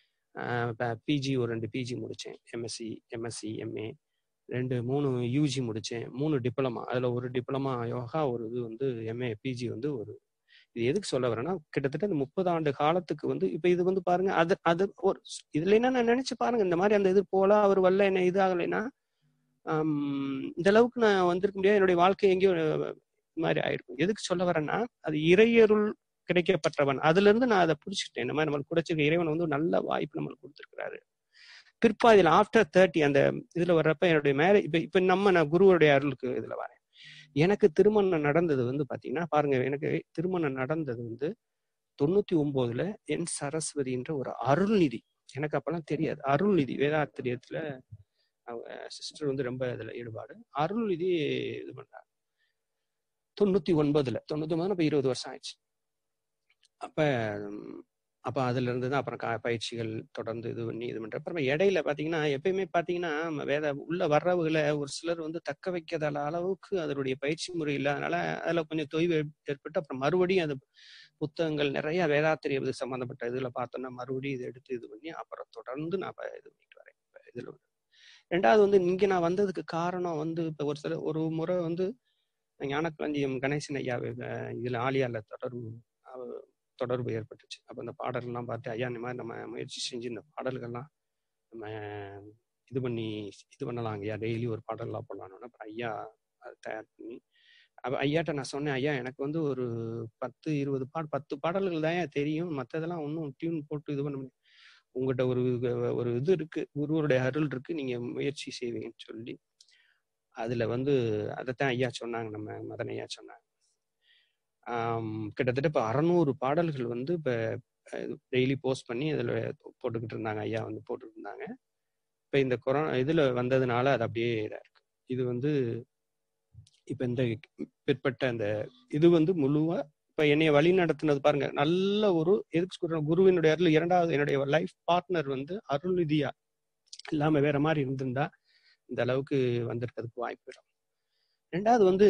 பிஜி ஒரு ரெண்டு பிஜி முடிச்சேன் எம்எஸ்சி எம்எஸ்சி எம்ஏ ரெண்டு மூணு யூஜி முடிச்சேன் மூணு டிப்ளமா அதுல ஒரு டிப்ளமா யோகா ஒரு இது வந்து எம்ஏ பிஜி வந்து ஒரு இது எதுக்கு சொல்ல வரேன்னா கிட்டத்தட்ட இந்த முப்பது ஆண்டு காலத்துக்கு வந்து இப்ப இது வந்து பாருங்க அது அது ஒரு இதுல என்ன நான் நினைச்சு பாருங்க இந்த மாதிரி அந்த இது போல அவர் வரல என்ன இது ஆகலைன்னா ஆம், இந்த அளவுக்கு நான் வந்திருக்க முடியாது என்னுடைய வாழ்க்கை எங்கேயோ அஹ், இது மாதிரி ஆயிருக்கும் எதுக்கு சொல்ல வரேன்னா அது இறையருள் கிடைக்கப்பட்டவன் அதுல இருந்து நான் அதை புடிச்சுக்கிட்டேன் இந்த மாதிரி நம்மளுக்கு கிடைச்சிருக்க இறைவன் வந்து ஒரு நல்ல வாய்ப்பு நம்மளுக்கு கொடுத்துருக்கிறாரு பிற்பாதியில் ஆஃப்டர் தேர்ட்டி அந்த இதுல வர்றப்ப என்னுடைய மேரேஜ் இப்ப இப்ப நம்ம நான் குருவுடைய அருளுக்கு இதுல வரேன் எனக்கு திருமணம் நடந்தது வந்து பாத்தீங்கன்னா பாருங்க எனக்கு திருமணம் நடந்தது வந்து தொண்ணூத்தி ஒன்பதுல என் சரஸ்வதின்ற ஒரு அருள்நிதி எனக்கு அப்பெல்லாம் தெரியாது அருள்நிதி வேதாத்திரியத்துல அவங்க சிஸ்டர் வந்து ரொம்ப இதுல ஈடுபாடு அருள்நிதி இது பண்றாங்க தொண்ணூத்தி ஒன்பதுல தொண்ணூத்தி ஒன்பதுல இப்ப இருபது வருஷம் ஆயிடுச்சு அப்ப உம், அப்ப அதுல இருந்து தான் அப்புறம் கா- பயிற்சிகள் தொடர்ந்து இது பண்ணி இது பண்ற அப்புறம் இடையில பாத்தீங்கன்னா எப்பயுமே பாத்தீங்கன்னா நம்ம வேத உள்ள வர்றவங்களை ஒரு சிலர் வந்து தக்க வைக்காத அளவுக்கு அதனுடைய பயிற்சி முறை இல்லாதனால அதுல கொஞ்சம் தொய்வு ஏற்பட்டு அப்புறம் மறுபடியும் அது புத்தகங்கள் நிறைய வேதாத்திரிய இது சம்பந்தப்பட்ட இதுல பார்த்தோம்னா மறுபடியும் இதை எடுத்து இது பண்ணி அப்புறம் தொடர்ந்து நான் இப்ப இது பண்ணிட்டு வரேன் இப்ப இதுல வந்து. ரெண்டாவது வந்து இங்க நான் வந்ததுக்கு காரணம் வந்து இப்ப ஒரு சில ஒரு முறை வந்து ஞானக்களஞ்சியம் கணேசன் ஐயா அஹ் இதுல ஆலியால தொடர்பு அஹ் தொடர்பு ஏற்பட்டுச்சு அப்ப இந்த பாடல்கள்லாம் பார்த்து ஐயா இந்த மாதிரி நம்ம முயற்சி செஞ்சு இந்த பாடல்கள்லாம் நம்ம நம்ம இது பண்ணி இது பண்ணலாம் ஐயா டெய்லி ஒரு பாடலாம் பண்ணலாம்னு அப்புறம் ஐயா அதை தயார் பண்ணி அப்போ ஐயாட்ட நான் சொன்னேன் ஐயா எனக்கு வந்து ஒரு பத்து இருபது பாட் பத்து பாடல்கள் தான் தெரியும் மற்றதெல்லாம் ஒன்றும் டியூன் போட்டு இது பண்ண முடியும் உங்கள்கிட்ட ஒரு ஒரு இது இருக்கு குருவருடைய அருள் இருக்கு நீங்க முயற்சி செய்வீங்கன்னு சொல்லி அதுல வந்து அதைத்தான் ஐயா சொன்னாங்க நம்ம மதன் ஐயா சொன்னாங்க கிட்டத்தட்ட இப்போ அறநூறு பாடல்கள் வந்து இப்போ டெய்லி போஸ்ட் பண்ணி அதில் போட்டுக்கிட்டு இருந்தாங்க ஐயா வந்து போட்டுக்கிட்டு இருந்தாங்க இப்போ இந்த கொரோனா இதில் வந்ததுனால அது அப்படியே இதாக இருக்கு இது வந்து இப்போ இந்த பிற்பட்ட அந்த இது வந்து முழுவா இப்போ என்னைய வழி நடத்தினது பாருங்க நல்ல ஒரு எதுக்கு சொல்றேன் குருவினுடைய அருள் இரண்டாவது என்னுடைய லைஃப் பார்ட்னர் வந்து அருள்நிதியா இல்லாம வேற மாதிரி இருந்திருந்தா இந்த அளவுக்கு வந்திருக்கிறதுக்கு வாய்ப்பு இருக்கும் ரெண்டாவது வந்து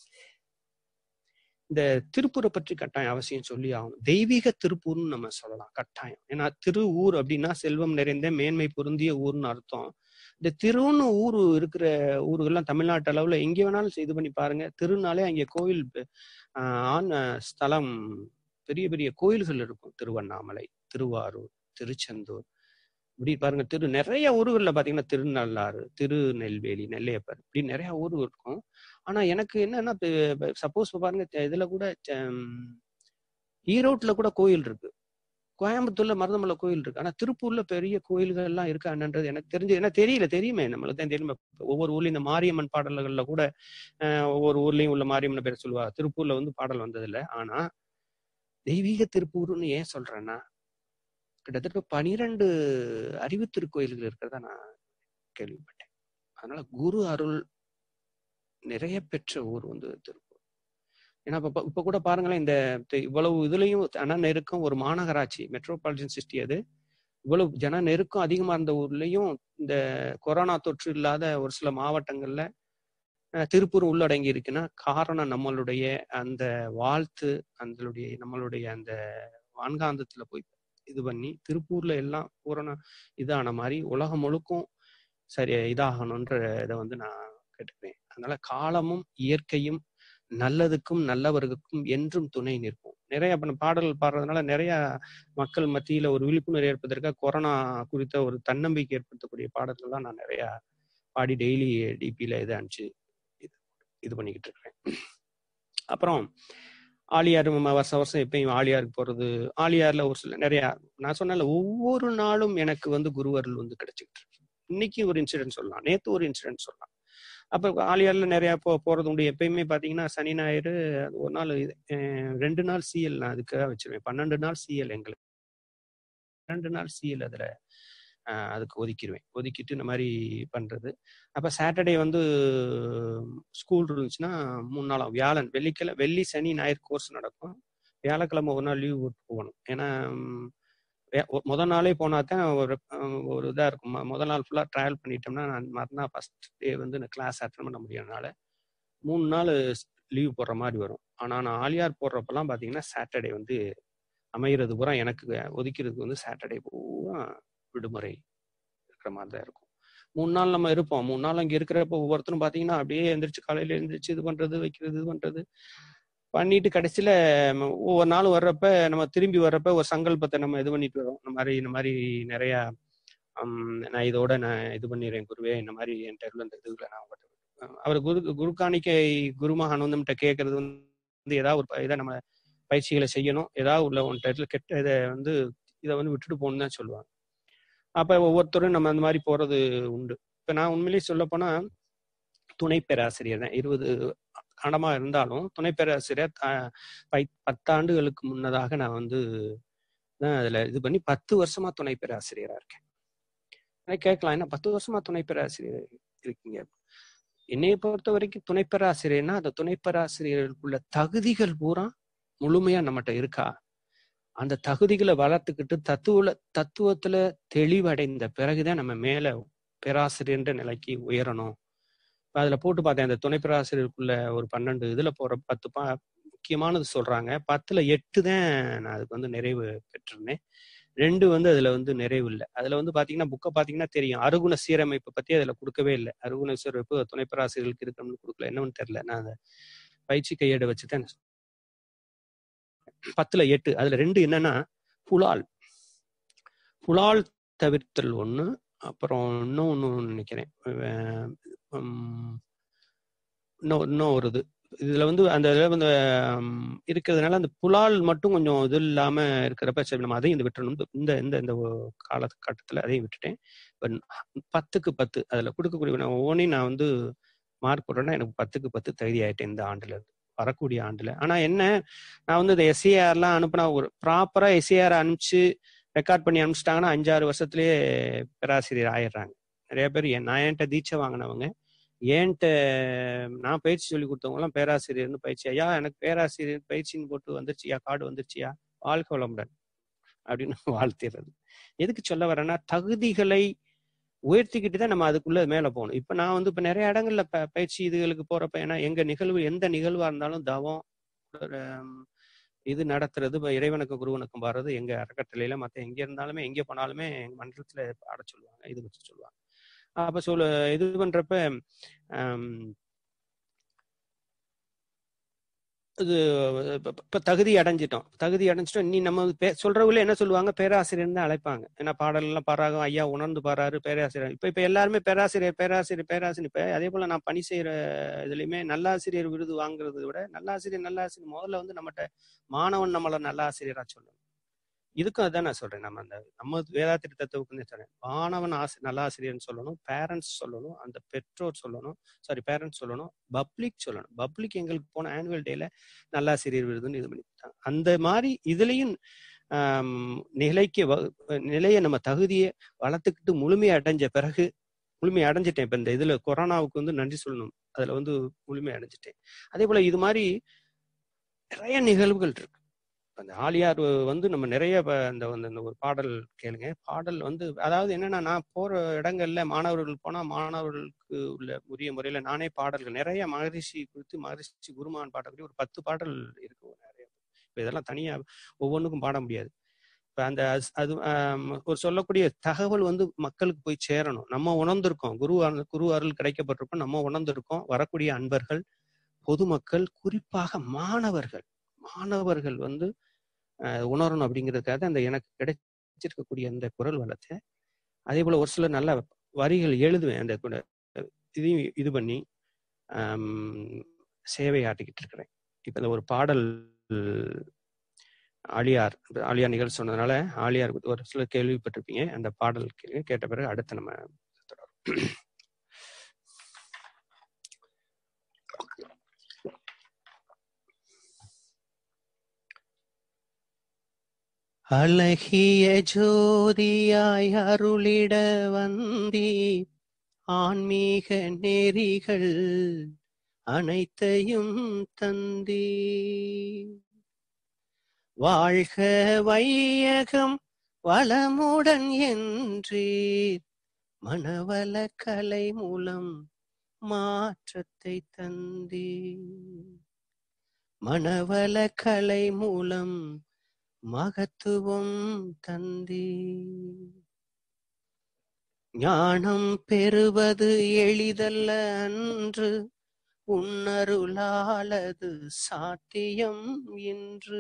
இந்த திருப்பூரை பற்றி கட்டாயம் அவசியம் சொல்லி ஆகணும் தெய்வீக திருப்பூர்னு நம்ம சொல்லலாம் கட்டாயம் ஏன்னா திரு ஊர் அப்படின்னா செல்வம் நிறைந்த மேன்மை பொருந்திய ஊர்னு அர்த்தம் இந்த திருன்னு ஊர் இருக்கிற ஊர்கள்லாம் தமிழ்நாட்டு அளவுல எங்க வேணாலும் இது பண்ணி பாருங்க திருநாளே அங்கே கோயில் ஆன ஸ்தலம் பெரிய பெரிய கோயில்கள் இருக்கும் திருவண்ணாமலை திருவாரூர் திருச்செந்தூர் இப்படி பாருங்க திரு நிறைய ஊர்களில் பார்த்தீங்கன்னா திருநள்ளாறு திருநெல்வேலி நெல்லையப்பர் இப்படி நிறைய ஊர் இருக்கும் ஆனா எனக்கு என்னன்னா சப்போஸ் பாருங்க இதுல கூட ஈரோட்ல கூட கோயில் இருக்கு கோயம்புத்தூர்ல மருதமலை கோயில் இருக்கு ஆனா திருப்பூர்ல பெரிய கோயில்கள் எல்லாம் இருக்கா என்னன்றது எனக்கு தெரிஞ்சு என்ன தெரியல தெரியுமே நம்மளுக்கு தான் தெரியுமே ஒவ்வொரு ஊர்லயும் இந்த மாரியம்மன் பாடல்கள்ல கூட ஒவ்வொரு ஊர்லயும் உள்ள மாரியம்மன் பேர் சொல்லுவா திருப்பூர்ல வந்து பாடல் வந்ததில்லை ஆனா தெய்வீக திருப்பூர்னு ஏன் சொல்றேன்னா கிட்டத்தட்ட பனிரெண்டு அறிவு திருக்கோயில்கள் இருக்கிறதா நான் கேள்விப்பட்டேன் அதனால குரு அருள் நிறைய பெற்ற ஊர் வந்து திருப்பூர் ஏன்னா இப்ப இப்ப கூட பாருங்களேன் இந்த இவ்வளவு இதுலயும் ஜன நெருக்கம் ஒரு மாநகராட்சி மெட்ரோபாலிட்டன் சிட்டி அது இவ்வளவு ஜன நெருக்கம் அதிகமா இருந்த ஊர்லயும் இந்த கொரோனா தொற்று இல்லாத ஒரு சில மாவட்டங்கள்ல திருப்பூர் உள்ளடங்கி இருக்குன்னா காரணம் நம்மளுடைய அந்த வாழ்த்து நம்மளுடைய நம்மளுடைய அந்த வான்காந்தத்துல போய் இது பண்ணி திருப்பூர்ல எல்லாம் பூரண இதான மாதிரி உலகம் முழுக்கும் சரி இதாகணுன்ற இதை வந்து நான் கேட்டுக்கிறேன் அதனால காலமும் இயற்கையும் நல்லதுக்கும் நல்லவர்களுக்கும் என்றும் துணை நிற்போம் நிறைய பாடல் பாடுறதுனால நிறைய மக்கள் மத்தியில ஒரு விழிப்புணர்வு ஏற்பதற்காக கொரோனா குறித்த ஒரு தன்னம்பிக்கை ஏற்படுத்தக்கூடிய பாடல்கள்லாம் நான் நிறைய பாடி டெய்லி டிபியில இதை அனுப்பிச்சு இது பண்ணிக்கிட்டு இருக்கிறேன் அப்புறம் ஆலியார் வருஷம் வருஷம் எப்பயும் ஆலியாருக்கு போறது ஆலியார்ல ஒரு சில நிறைய நான் சொன்னல ஒவ்வொரு நாளும் எனக்கு வந்து குருவருள் வந்து கிடைச்சிக்கிட்டு இருக்கு இன்னைக்கு ஒரு இன்சிடென்ட் சொல்லலாம் நேத்து ஒரு இன்சிடென்ட் சொல்லலாம் அப்ப ஆலியார்ல நிறைய போ போறது உண்டு எப்பயுமே பாத்தீங்கன்னா சனி ஞாயிறு ஒரு நாள் ரெண்டு நாள் சிஎல் நான் அதுக்காக வச்சிருவேன் பன்னெண்டு நாள் சிஎல் எங்களுக்கு ரெண்டு நாள் சிஎல் அதுல அதுக்கு ஒதுக்கிடுவேன் ஒதுக்கிட்டு இந்த மாதிரி பண்றது அப்ப சாட்டர்டே வந்து ஸ்கூல் இருந்துச்சுன்னா மூணு நாளாம் வியாழன் வெள்ளிக்கிழமை வெள்ளி சனி ஞாயிறு கோர்ஸ் நடக்கும் வியாழக்கிழமை ஒரு நாள் லீவ் விட்டு போகணும் ஏன்னா முத நாளே போனா தான் ஒரு ஒரு இதாக இருக்கும் முதல் நாள் ஃபுல்லாக ட்ராவல் பண்ணிட்டோம்னா நான் மறுநாள் ஃபர்ஸ்ட் டே வந்து நான் கிளாஸ் அட்டன் பண்ண முடியாதனால மூணு நாள் லீவ் போடுற மாதிரி வரும் ஆனால் நான் ஆலியார் போடுறப்பெல்லாம் பார்த்தீங்கன்னா சாட்டர்டே வந்து அமைகிறது பூரா எனக்கு ஒதுக்கிறதுக்கு வந்து சாட்டர்டே பூரா விடுமுறை இருக்கிற மாதிரி தான் இருக்கும் மூணு நாள் நம்ம இருப்போம் மூணு நாள் அங்கே இருக்கிறப்ப ஒவ்வொருத்தரும் பார்த்தீங்கன்னா அப்படியே எந்திரிச்சு காலையில எந்திரிச்சு இது பண்றது வைக்கிறது இது பண்றது பண்ணிட்டு கடைசியில ஒவ்வொரு நாள் வர்றப்ப நம்ம திரும்பி வர்றப்ப ஒரு சங்கல்பத்தை நம்ம இது பண்ணிட்டு வரோம் இந்த மாதிரி இந்த மாதிரி நிறைய நான் இதோட நான் இது பண்ணிடுறேன் குருவே இந்த மாதிரி என் தெருவில் இந்த இதுல நான் அவர் குரு குரு காணிக்கை குருமகான் வந்து நம்மகிட்ட கேட்கறது வந்து ஏதாவது ஒரு இதை நம்ம பயிற்சிகளை செய்யணும் ஏதாவது உள்ள ஒன் இடத்துல கெட்ட இதை வந்து இதை வந்து விட்டுட்டு போகணும்னு தான் சொல்லுவாங்க அப்ப ஒவ்வொருத்தரும் நம்ம அந்த மாதிரி போறது உண்டு இப்ப நான் உண்மையிலேயே சொல்ல போனா துணை பேராசிரியர் தான் இருபது காலமா இருந்தாலும் துணை பேராசிரியர் பத்தாண்டுகளுக்கு முன்னதாக நான் வந்து தான் அதுல இது பண்ணி பத்து வருஷமா துணை பேராசிரியரா இருக்கேன் கேட்கலாம் என்ன பத்து வருஷமா துணை பேராசிரியர் இருக்கீங்க என்னைய பொறுத்த வரைக்கும் துணை பேராசிரியர்னா அந்த துணை பேராசிரியர்களுக்குள்ள தகுதிகள் பூரா முழுமையா நம்மகிட்ட இருக்கா அந்த தகுதிகளை வளர்த்துக்கிட்டு தத்துவ தத்துவத்துல தெளிவடைந்த பிறகுதான் நம்ம மேல பேராசிரியர்ன்ற நிலைக்கு உயரணும் அதுல போட்டு பார்த்தேன் அந்த துணை பேராசிரியருக்குள்ள ஒரு பன்னெண்டு இதுல போற பத்து பா முக்கியமானது சொல்றாங்க பத்துல எட்டு தான் நான் அதுக்கு வந்து நிறைவு பெற்றிருந்தேன் ரெண்டு வந்து அதுல வந்து நிறைவு இல்லை அதுல வந்து பாத்தீங்கன்னா புக்கை பாத்தீங்கன்னா தெரியும் அருகுண சீரமைப்பை பத்தி அதுல கொடுக்கவே இல்லை அருகுண சீரமைப்பு துணை பேராசிரியர்களுக்கு இருக்கணும்னு கொடுக்கல என்னன்னு தெரியல நான் அந்த பயிற்சி கையேடு வச்சுதான் பத்துல எட்டு அதுல ரெண்டு என்னன்னா புலால் புலால் தவிர்த்தல் ஒண்ணு அப்புறம் இன்னும் ஒன்று நினைக்கிறேன் அஹ் உம் இன்னும் இன்னும் ஒரு இது இதுல வந்து அந்த இதுல வந்து ஹம், இருக்கிறதுனால அந்த புலால் மட்டும் கொஞ்சம் இது இல்லாம இருக்கிறப்ப சரி நம்ம அதையும் இந்த விட்டுறணும் இந்த இந்த இந்த காலகட்டத்துல அதையும் விட்டுட்டேன் இப்ப பத்துக்கு பத்து அதுல கொடுக்கக்கூடிய நான் ஒவ்வொன்றையும் நான் வந்து மார்க் போட்டேன்னா எனக்கு பத்துக்கு பத்து தகுதி ஆயிட்டேன் இந்த ஆண்டுல இருந்து வரக்கூடிய ஆண்டுல ஆனா என்ன நான் வந்து இந்த எஸ்ஏஆர்லாம் அனுப்புனா ஒரு ப்ராப்பரா எஸ்ஏஆர் அனுப்பிச்சு ரெக்கார்ட் பண்ணி அனுப்பிச்சிட்டாங்கன்னா அஞ்சாறு வருஷத்துலயே பேராசிரியர் ஆயிடுறாங்க நிறைய பேர் என் நான் என்கிட்ட தீட்சை வாங்கினவங்க ஏன்ட்ட நான் பயிற்சி சொல்லி கொடுத்தவங்கலாம் பேராசிரியர்னு பயிற்சி ஐயா எனக்கு பேராசிரியர் பயிற்சின்னு போட்டு வந்துருச்சியா கார்டு வந்துருச்சியா வாழ்க்கை வளமுடன் அப்படின்னு வாழ்த்திடுறது எதுக்கு சொல்ல வரேன்னா தகுதிகளை உயர்த்திக்கிட்டு தான் நம்ம அதுக்குள்ள மேல போகணும் இப்ப நான் வந்து இப்ப நிறைய இடங்கள்ல ப- பயிற்சி இதுகளுக்கு போறப்ப ஏன்னா எங்க நிகழ்வு எந்த நிகழ்வா இருந்தாலும் தவம் ஒரு, ஹம், இது நடத்துறது இப்ப இறைவனுக்கு குருவனுக்கும் வர்றது எங்க அறக்கட்டளையில மத்த எங்க இருந்தாலுமே எங்க போனாலுமே எங்க மன்றத்துல ஆட சொல்லுவாங்க இது வச்சு சொல்லுவாங்க அப்ப சொல்ல இது பண்றப்ப ஹம், இது இப்ப இப்ப தகுதி அடைஞ்சிட்டோம் தகுதி அடைஞ்சிட்டோம் நீ நம்ம பே- சொல்றவங்களே என்ன சொல்லுவாங்க பேராசிரியர் தான் அழைப்பாங்க ஏன்னா பாடல் எல்லாம் பாடுறாங்க ஐயா உணர்ந்து பாடுறாரு பேராசிரியர் இப்ப இப்ப எல்லாருமே பேராசிரியர் பேராசிரியர் பேராசிரியர் இப்ப அதே போல நான் பணி செய்யற இதுலயுமே நல்லாசிரியர் விருது வாங்குறதை விட நல்லாசிரியர் நல்லாசிரியர் முதல்ல வந்து நம்மகிட்ட மாணவன் நம்மள நல்லாசிரியரா சொல்லணும் இதுக்கும் அதான் நான் சொல்றேன் நம்ம அந்த நம்ம வேதாத்திரி தத்துவக்கு சொல்றேன் மாணவன் ஆசி நல்லாசிரியர்னு சொல்லணும் பேரண்ட்ஸ் சொல்லணும் அந்த பெற்றோர் சொல்லணும் சாரி பேரண்ட்ஸ் சொல்லணும் பப்ளிக் சொல்லணும் பப்ளிக் எங்களுக்கு போன ஆனுவல் டேல நல்லாசிரியர் விருதுன்னு இது பண்ணி கொடுத்தாங்க அந்த மாதிரி இதுலயும் ஆம், நிலைக்கு வ- நிலையை நம்ம தகுதியை வளர்த்துக்கிட்டு முழுமையை அடைஞ்ச பிறகு முழுமையை அடைஞ்சிட்டேன் இப்ப இந்த இதுல கொரோனாவுக்கு வந்து நன்றி சொல்லணும் அதுல வந்து முழுமை அடைஞ்சிட்டேன் அதே போல இது மாதிரி நிறைய நிகழ்வுகள் இருக்கு அந்த ஆலியார் வந்து நம்ம நிறைய ப- இந்த வந்து இந்த ஒரு பாடல் கேளுங்க பாடல் வந்து அதாவது என்னன்னா நான் போற இடங்கள்ல மாணவர்கள் போனா மாணவர்களுக்கு உள்ள உரிய முறையில நானே பாடல்கள் நிறைய மகரிஷி குறித்து மகரிஷி குருமான் பாடக்கூடிய ஒரு பத்து பாடல் இருக்கு நிறைய இப்ப இதெல்லாம் தனியா ஒவ்வொன்றுக்கும் பாட முடியாது இப்ப அந்த அஸ்- அது ஆம், ஒரு சொல்லக்கூடிய தகவல் வந்து மக்களுக்கு போய் சேரணும் நம்ம உணர்ந்திருக்கோம் குரு அருள்- குரு அருள் கிடைக்கப்பட்டிருக்கோம் நம்ம உணர்ந்திருக்கோம் வரக்கூடிய அன்பர்கள் பொதுமக்கள் குறிப்பாக மாணவர்கள் மாணவர்கள் வந்து அஹ், உணரணும் அப்படிங்கிறதுக்காக அந்த எனக்கு கிடைச்சிருக்கக்கூடிய அந்த குரல் வளத்தை அதே போல ஒரு சில நல்ல வரிகள் எழுதுவேன் அந்த கூட இதையும் இது பண்ணி ஆம், சேவை ஆட்டிக்கிட்டு இருக்கிறேன் இப்ப இந்த ஒரு பாடல் ஆலியார் இப்ப ஆலியார் நிகழ்ச்சி சொன்னதுனால ஆலியார் குறித்து ஒரு சில கேள்விப்பட்டிருப்பீங்க அந்த பாடல் கேள்வி கேட்ட பிறகு அடுத்து நம்ம தொடரும் அழகிய ஜோதியாய் அருளிட வந்தீர் ஆன்மீக நெறிகள் அனைத்தையும் தந்தீ வாழ்க வையகம் வளமுடன் என்றீர் மனவள கலை மூலம் மாற்றத்தை தந்தீர் மனவள கலை மூலம் மகத்துவம் தந்தீ ஞானம் பெறுவது எளிதல்ல அன்று உன்னருளாலது சாத்தியம் இன்று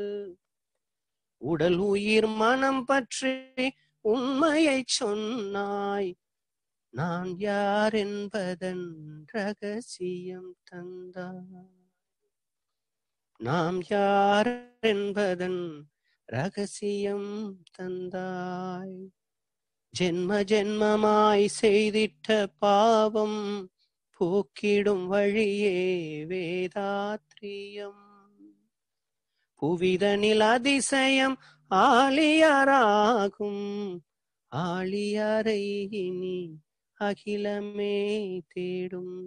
உடல் உயிர் மனம் பற்றி உண்மையை சொன்னாய் நான் யார் என்பதன் ரகசியம் தந்தாய் நாம் யார் என்பதன் ரகசியம் தந்தாய் ஜென்ம ஜென்மமாய் செய்திட்ட பாவம் போக்கிடும் வழியே வேதாத்ரியம் புவிதனில் அதிசயம் ஆலியாராகும் ஆழியாரை இனி அகிலமே தேடும்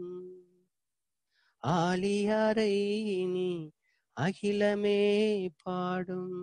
ஆலியாரை இனி அகிலமே பாடும்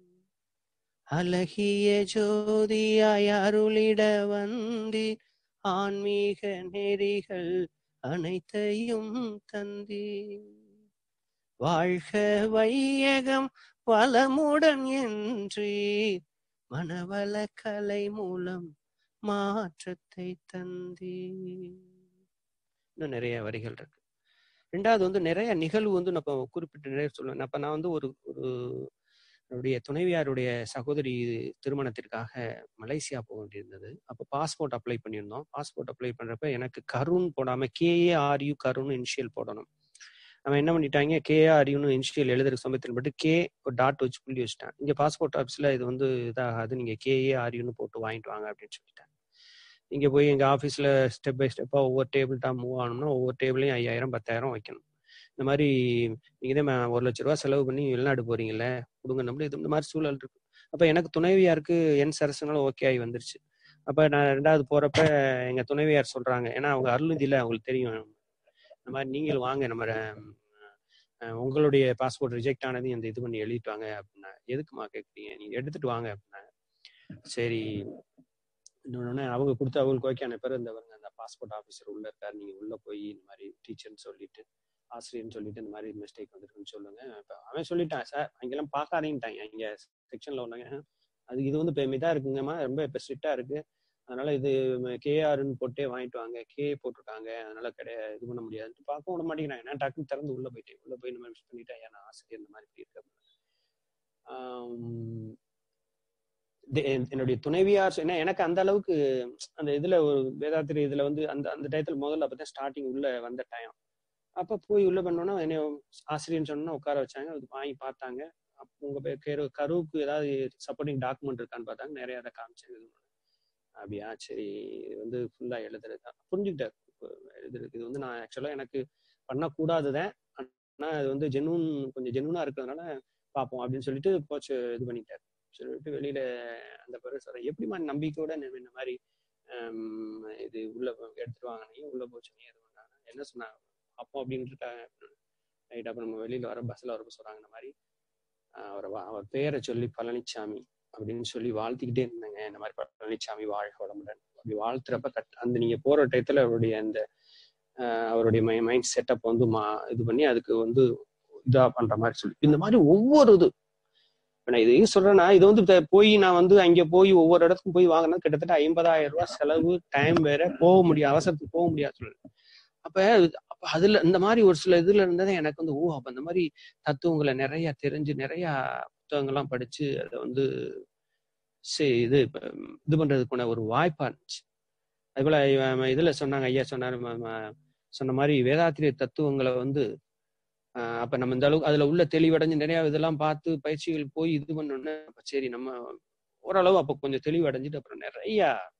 அழகிய ஜோதியாய் அருளிட வந்தி ஆன்மீக நெறிகள் அனைத்தையும் தந்தி வாழ்க வையகம் வளமுடன் என்றீர் மனவள கலை மூலம் மாற்றத்தை தந்தி இன்னும் நிறைய வரிகள் இருக்கு ரெண்டாவது வந்து நிறைய நிகழ்வு வந்து நம்ம குறிப்பிட்ட நிறைய சொல்லுவேன் அப்ப நான் வந்து ஒரு ஒரு என்னுடைய துணைவியாருடைய சகோதரி திருமணத்திற்காக மலேசியா போக வேண்டியிருந்தது அப்போ பாஸ்போர்ட் அப்ளை பண்ணியிருந்தோம் பாஸ்போர்ட் அப்ளை பண்றப்ப எனக்கு கருண் போடாம கேஏஆர்யூ கருண் இனிஷியல் போடணும் அவன் என்ன பண்ணிட்டாங்க கேஆர்யூன்னு இனிஷியல் எழுதுற சமயத்தில் மட்டும் கே ஒரு டாட் வச்சு புள்ளி வச்சுட்டான் இங்க பாஸ்போர்ட் ஆஃபீஸ்ல இது வந்து இதாகாது நீங்க கேஏஆர்யூன்னு போட்டு வாங்கிட்டு வாங்க அப்படின்னு சொல்லிட்டாங்க இங்க போய் எங்க ஆஃபீஸ்ல ஸ்டெப் பை ஸ்டெப்பா ஒவ்வொரு டேபிள் டாப் மூவ் ஆகணும்னா ஒவ்வொரு டேபிளையும் ஐயாயிரம் பத்தாயிரம் வைக்கணும் இந்த மாதிரி நீங்க தான் ம- ஒரு லட்ச ரூபா செலவு பண்ணி வெளிநாடு போறீங்கல்ல கொடுங்க நம்மள இது இந்த மாதிரி சூழல் இருக்கு அப்ப எனக்கு துணைவியாருக்கு என் சரசுனாலும் ஓகே ஆகி வந்துருச்சு அப்ப நான் ரெண்டாவது போறப்ப எங்க துணைவியார் சொல்றாங்க ஏன்னா அவங்க அருள்நிதியில அவங்களுக்கு தெரியும் இந்த மாதிரி நீங்கள் வாங்க நம்ம அஹ், உங்களுடைய பாஸ்போர்ட் ரிஜெக்ட் ஆனது இந்த இது பண்ணி எழுதிட்டு வாங்க அப்படின்னா எதுக்குமா கேட்குறீங்க நீங்க எடுத்துட்டு வாங்க அப்படின்னா சரி இன்னொன்னு அவங்க கொடுத்து அவங்களுக்கு ஓகே ஆன பிறகு இந்த பாருங்க அந்த பாஸ்போர்ட் ஆஃபீஸர் உள்ள இருக்காரு நீங்க உள்ள போய் இந்த மாதிரி டீச்சர்னு சொல்லிட்டு ஆசிரியர்னு சொல்லிட்டு இந்த மாதிரி மிஸ்டேக் வந்திருக்குன்னு சொல்லுங்க இப்ப அவன் சொல்லிட்டான் சார் அங்கெல்லாம் பார்க்காதீங்கட்டாங்க இங்க செக்ஷன்ல ஒண்ணுங்க அது இது வந்து இப்போ இதா இருக்குங்கம்மா ரொம்ப இப்போ ஸ்ட்ரிக்டா இருக்கு அதனால இது கேஆர்னு போட்டே வாங்கிட்டு வாங்க கே போட்டிருக்காங்க அதனால கிடையாது இது பண்ண முடியாதுன்னு பார்க்க விட மாட்டேங்கிறாங்க நான் டக்குன்னு திறந்து உள்ள போயிட்டேன் உள்ள போய் இந்த மாதிரி மிஸ் பண்ணிட்டேன் ஐயா நான் ஆசிரியர் இந்த மாதிரி இப்படி இருக்கு ஆம், இது என்- என்னுடைய துணைவியார் சொ- ஏன்னா எனக்கு அந்த அளவுக்கு அந்த இதுல ஒரு வேதாத்திரி இதுல வந்து அந்த அந்த டயத்துல முதல்ல அப்பதான் ஸ்டார்டிங் உள்ள வந்த டைம் அப்ப போய் உள்ள பண்ணோன்னா என்ன ஆசிரியர்னு சொன்னா உட்கார வச்சாங்க அது வாங்கி பார்த்தாங்க அப்ப உங்க பேர் கரு கருவுக்கு ஏதாவது சப்போர்ட்டிங் டாக்குமெண்ட் இருக்கான்னு பார்த்தாங்க நிறைய அதை காமிச்சாங்க இது பண்ணாங்க. அப்படியா சரி இது வந்து ஃபுல்லா எழுதுறது தான் புரிஞ்சுக்கிட்டேன் இப்ப எழுதுறது இது வந்து நான் ஆக்சுவலா எனக்கு பண்ணக்கூடாதுதான் ஆனா இது வந்து ஜெனூன் கொஞ்சம் ஜெனூனா இருக்கிறதுனால பார்ப்போம் அப்படின்னு சொல்லிட்டு போச்சு இது பண்ணிட்டாரு சொல்லிட்டு வெளியில அந்த பிறகு சொல்றேன் எப்படிமா நம்பிக்கையோட நம்ம இந்த மாதிரி ஹம், இது உள்ள எடுத்துட்டு வாங்கினீங்க உள்ள போச்சு நீ எது பண்ணாங்க என்ன சொன்னாங்க அப்போ அப்படின்னு இருக்காங்க ரைட் அப்ப நம்ம வெளியில வர பஸ்ல வர சொல்றாங்க இந்த மாதிரி ஆஹ் அவரை வா- அவர் பேரை சொல்லி பழனிச்சாமி அப்படின்னு சொல்லி வாழ்த்திக்கிட்டே இருந்தாங்க இந்த மாதிரி பழனிச்சாமி வாழ்க வளமுடன் அப்படி வாழ்த்துறப்ப கட் அந்த நீங்க போற டயத்துல அவருடைய அந்த ஆஹ் அவருடைய மை மைண்ட் செட்டப் வந்து மா இது பண்ணி அதுக்கு வந்து இதா பண்ற மாதிரி சொல்லி இந்த மாதிரி ஒவ்வொரு இது இப்ப நான் இதையும் சொல்றேன்னா இது வந்து த- போய் நான் வந்து அங்க போய் ஒவ்வொரு இடத்துக்கும் போய் வாங்கினா கிட்டத்தட்ட ஐம்பதாயிரம் ரூபாய் செலவு டைம் வேற போக முடியாது அவசரத்துக்கு போக முடியாது சொல்லு அப்ப அப்ப அதுல இந்த மாதிரி ஒரு சில இதுல இருந்ததே எனக்கு வந்து ஓ அப்ப அந்த மாதிரி தத்துவங்களை நிறைய தெரிஞ்சு நிறைய புத்தகங்கள்லாம் படிச்சு அதை வந்து சரி இது இப்ப, ம், இது பண்றதுக்குன ஒரு வாய்ப்பா இருந்துச்சு அது போல இவன் இதுல சொன்னாங்க ஐயா சொன்னாரு ம- ம- சொன்ன மாதிரி வேதாத்திரிய தத்துவங்களை வந்து ஆஹ் அப்ப நம்ம இந்த அளவுக்கு அதுல உள்ள தெளிவடைஞ்சு நிறைய இதெல்லாம் பார்த்து பயிற்சிகள் போய் இது பண்ணோன்னே அப்ப சரி நம்ம ஓரளவு அப்ப கொஞ்சம் தெளிவடைஞ்சிட்டு அப்புறம் நிறைய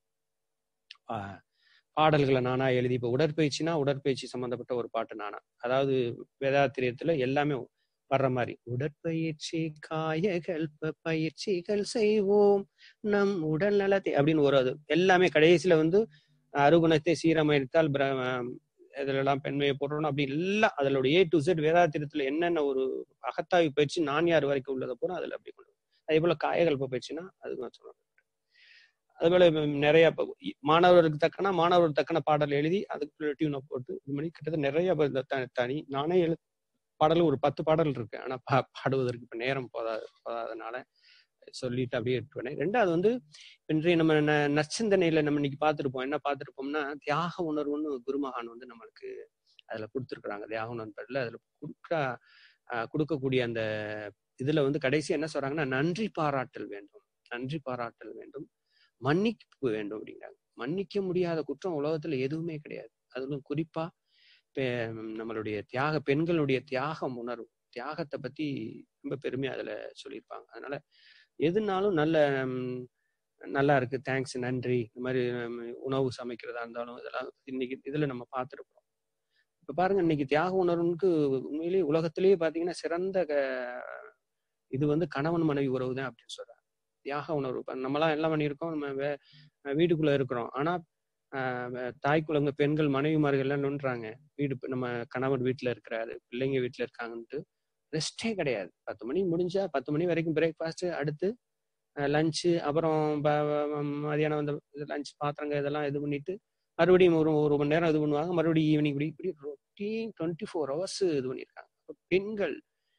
ஆஹ் பாடல்களை நானா எழுதி இப்ப உடற்பயிற்சினா உடற்பயிற்சி சம்பந்தப்பட்ட ஒரு பாட்டு நானா அதாவது வேதாத்திரியத்துல எல்லாமே வர்ற மாதிரி உடற்பயிற்சி காயகல்ப பயிற்சிகள் செய்வோம் நம் உடல் நலத்தை அப்படின்னு ஒரு அது எல்லாமே கடைசியில வந்து அருகுணத்தை சீரமைத்தால் பிர- இதுலலாம் பெண்மையை போடுறோம் அப்படி எல்லாம் அதோட ஏ டு செட் வேதாத்திரத்துல என்னென்ன ஒரு அகத்தாய்வு பயிற்சி நான் யார் வரைக்கும் உள்ளதை பூரா அதுல அப்படி கொண்டு வரும். அதே போல காயகல்ப பயிற்சினா அது நான் சொல்றேன் அதே போல இப்ப நிறைய இப்ப மாணவருக்கு தக்கன மாணவருக்கு தக்கன பாடல் எழுதி அதுக்கு டியூனை போட்டு இது பண்ணி கிட்டத்தட்ட நிறைய ப- இந்த த- தனி நானே எழு பாடல் ஒரு பத்து பாடல் இருக்கு ஆனா பா- பாடுவதற்கு இப்ப நேரம் போதாது போதாதனால சொல்லிட்டு அப்படியே எடுத்துவேன் ரெண்டாவது வந்து இன்றைய நம்ம ந- நற்சிந்தனையில நம்ம இன்னைக்கு பார்த்திருப்போம் என்ன பார்த்திருப்போம்னா தியாக உணர்வுன்னு குருமகான் வந்து நம்மளுக்கு அதுல கொடுத்துருக்குறாங்க தியாக உணர்வுல அதுல கொடுக்க ஆஹ் கொடுக்கக்கூடிய அந்த இதுல வந்து கடைசி என்ன சொல்றாங்கன்னா நன்றி பாராட்டல் வேண்டும் நன்றி பாராட்டல் வேண்டும் மன்னிப்பு வேண்டும் அப்படிங்கிறாங்க மன்னிக்க முடியாத குற்றம் உலகத்துல எதுவுமே கிடையாது அதுவும் குறிப்பா பெ- நம்மளுடைய தியாக பெண்களுடைய தியாகம் உணர்வு தியாகத்தை பத்தி ரொம்ப பெருமையா அதுல சொல்லியிருப்பாங்க அதனால எதுனாலும் நல்ல ம், நல்லா இருக்கு தேங்க்ஸ் நன்றி இந்த மாதிரி ம், உணவு சமைக்கிறதா இருந்தாலும் இதெல்லாம் இன்னைக்கு இதுல நம்ம பார்த்துருப்போம் இப்ப பாருங்க இன்னைக்கு தியாக உணர்வுக்கு உண்மையிலேயே உலகத்திலேயே பாத்தீங்கன்னா சிறந்த க- இது வந்து கணவன் மனைவி உறவு தான் அப்படின்னு சொல்றாங்க தியாக உணர்வு இப்ப நம்மலாம் எல்லாம் பண்ணியிருக்கோம் நம்ம வே- வீட்டுக்குள்ள இருக்கிறோம் ஆனா ஆஹ் வே- தாய் குழந்தை பெண்கள் மனைவிமார்கள் எல்லாம் நோண்டுறாங்க வீடு நம்ம கணவர் வீட்டுல இருக்கிறாரு பிள்ளைங்க வீட்டுல இருக்காங்கன்ட்டு ரெஸ்டே கிடையாது பத்து மணி முடிஞ்சா பத்து மணி வரைக்கும் பிரேக்ஃபாஸ்ட் அடுத்து லஞ்சு அப்புறம் ப- ப- மதியானம் வந்து லஞ்ச் பாத்திரங்க இதெல்லாம் இது பண்ணிட்டு மறுபடியும் ஒரு ஒரு மணி நேரம் இது பண்ணுவாங்க மறுபடியும் ஈவினிங் இப்படி இப்படி ரொட்டீன் டுவெண்ட்டி ஃபோர் ஹவர்ஸ் இது பண்ணியிருக்காங்க அப்ப பெண்கள்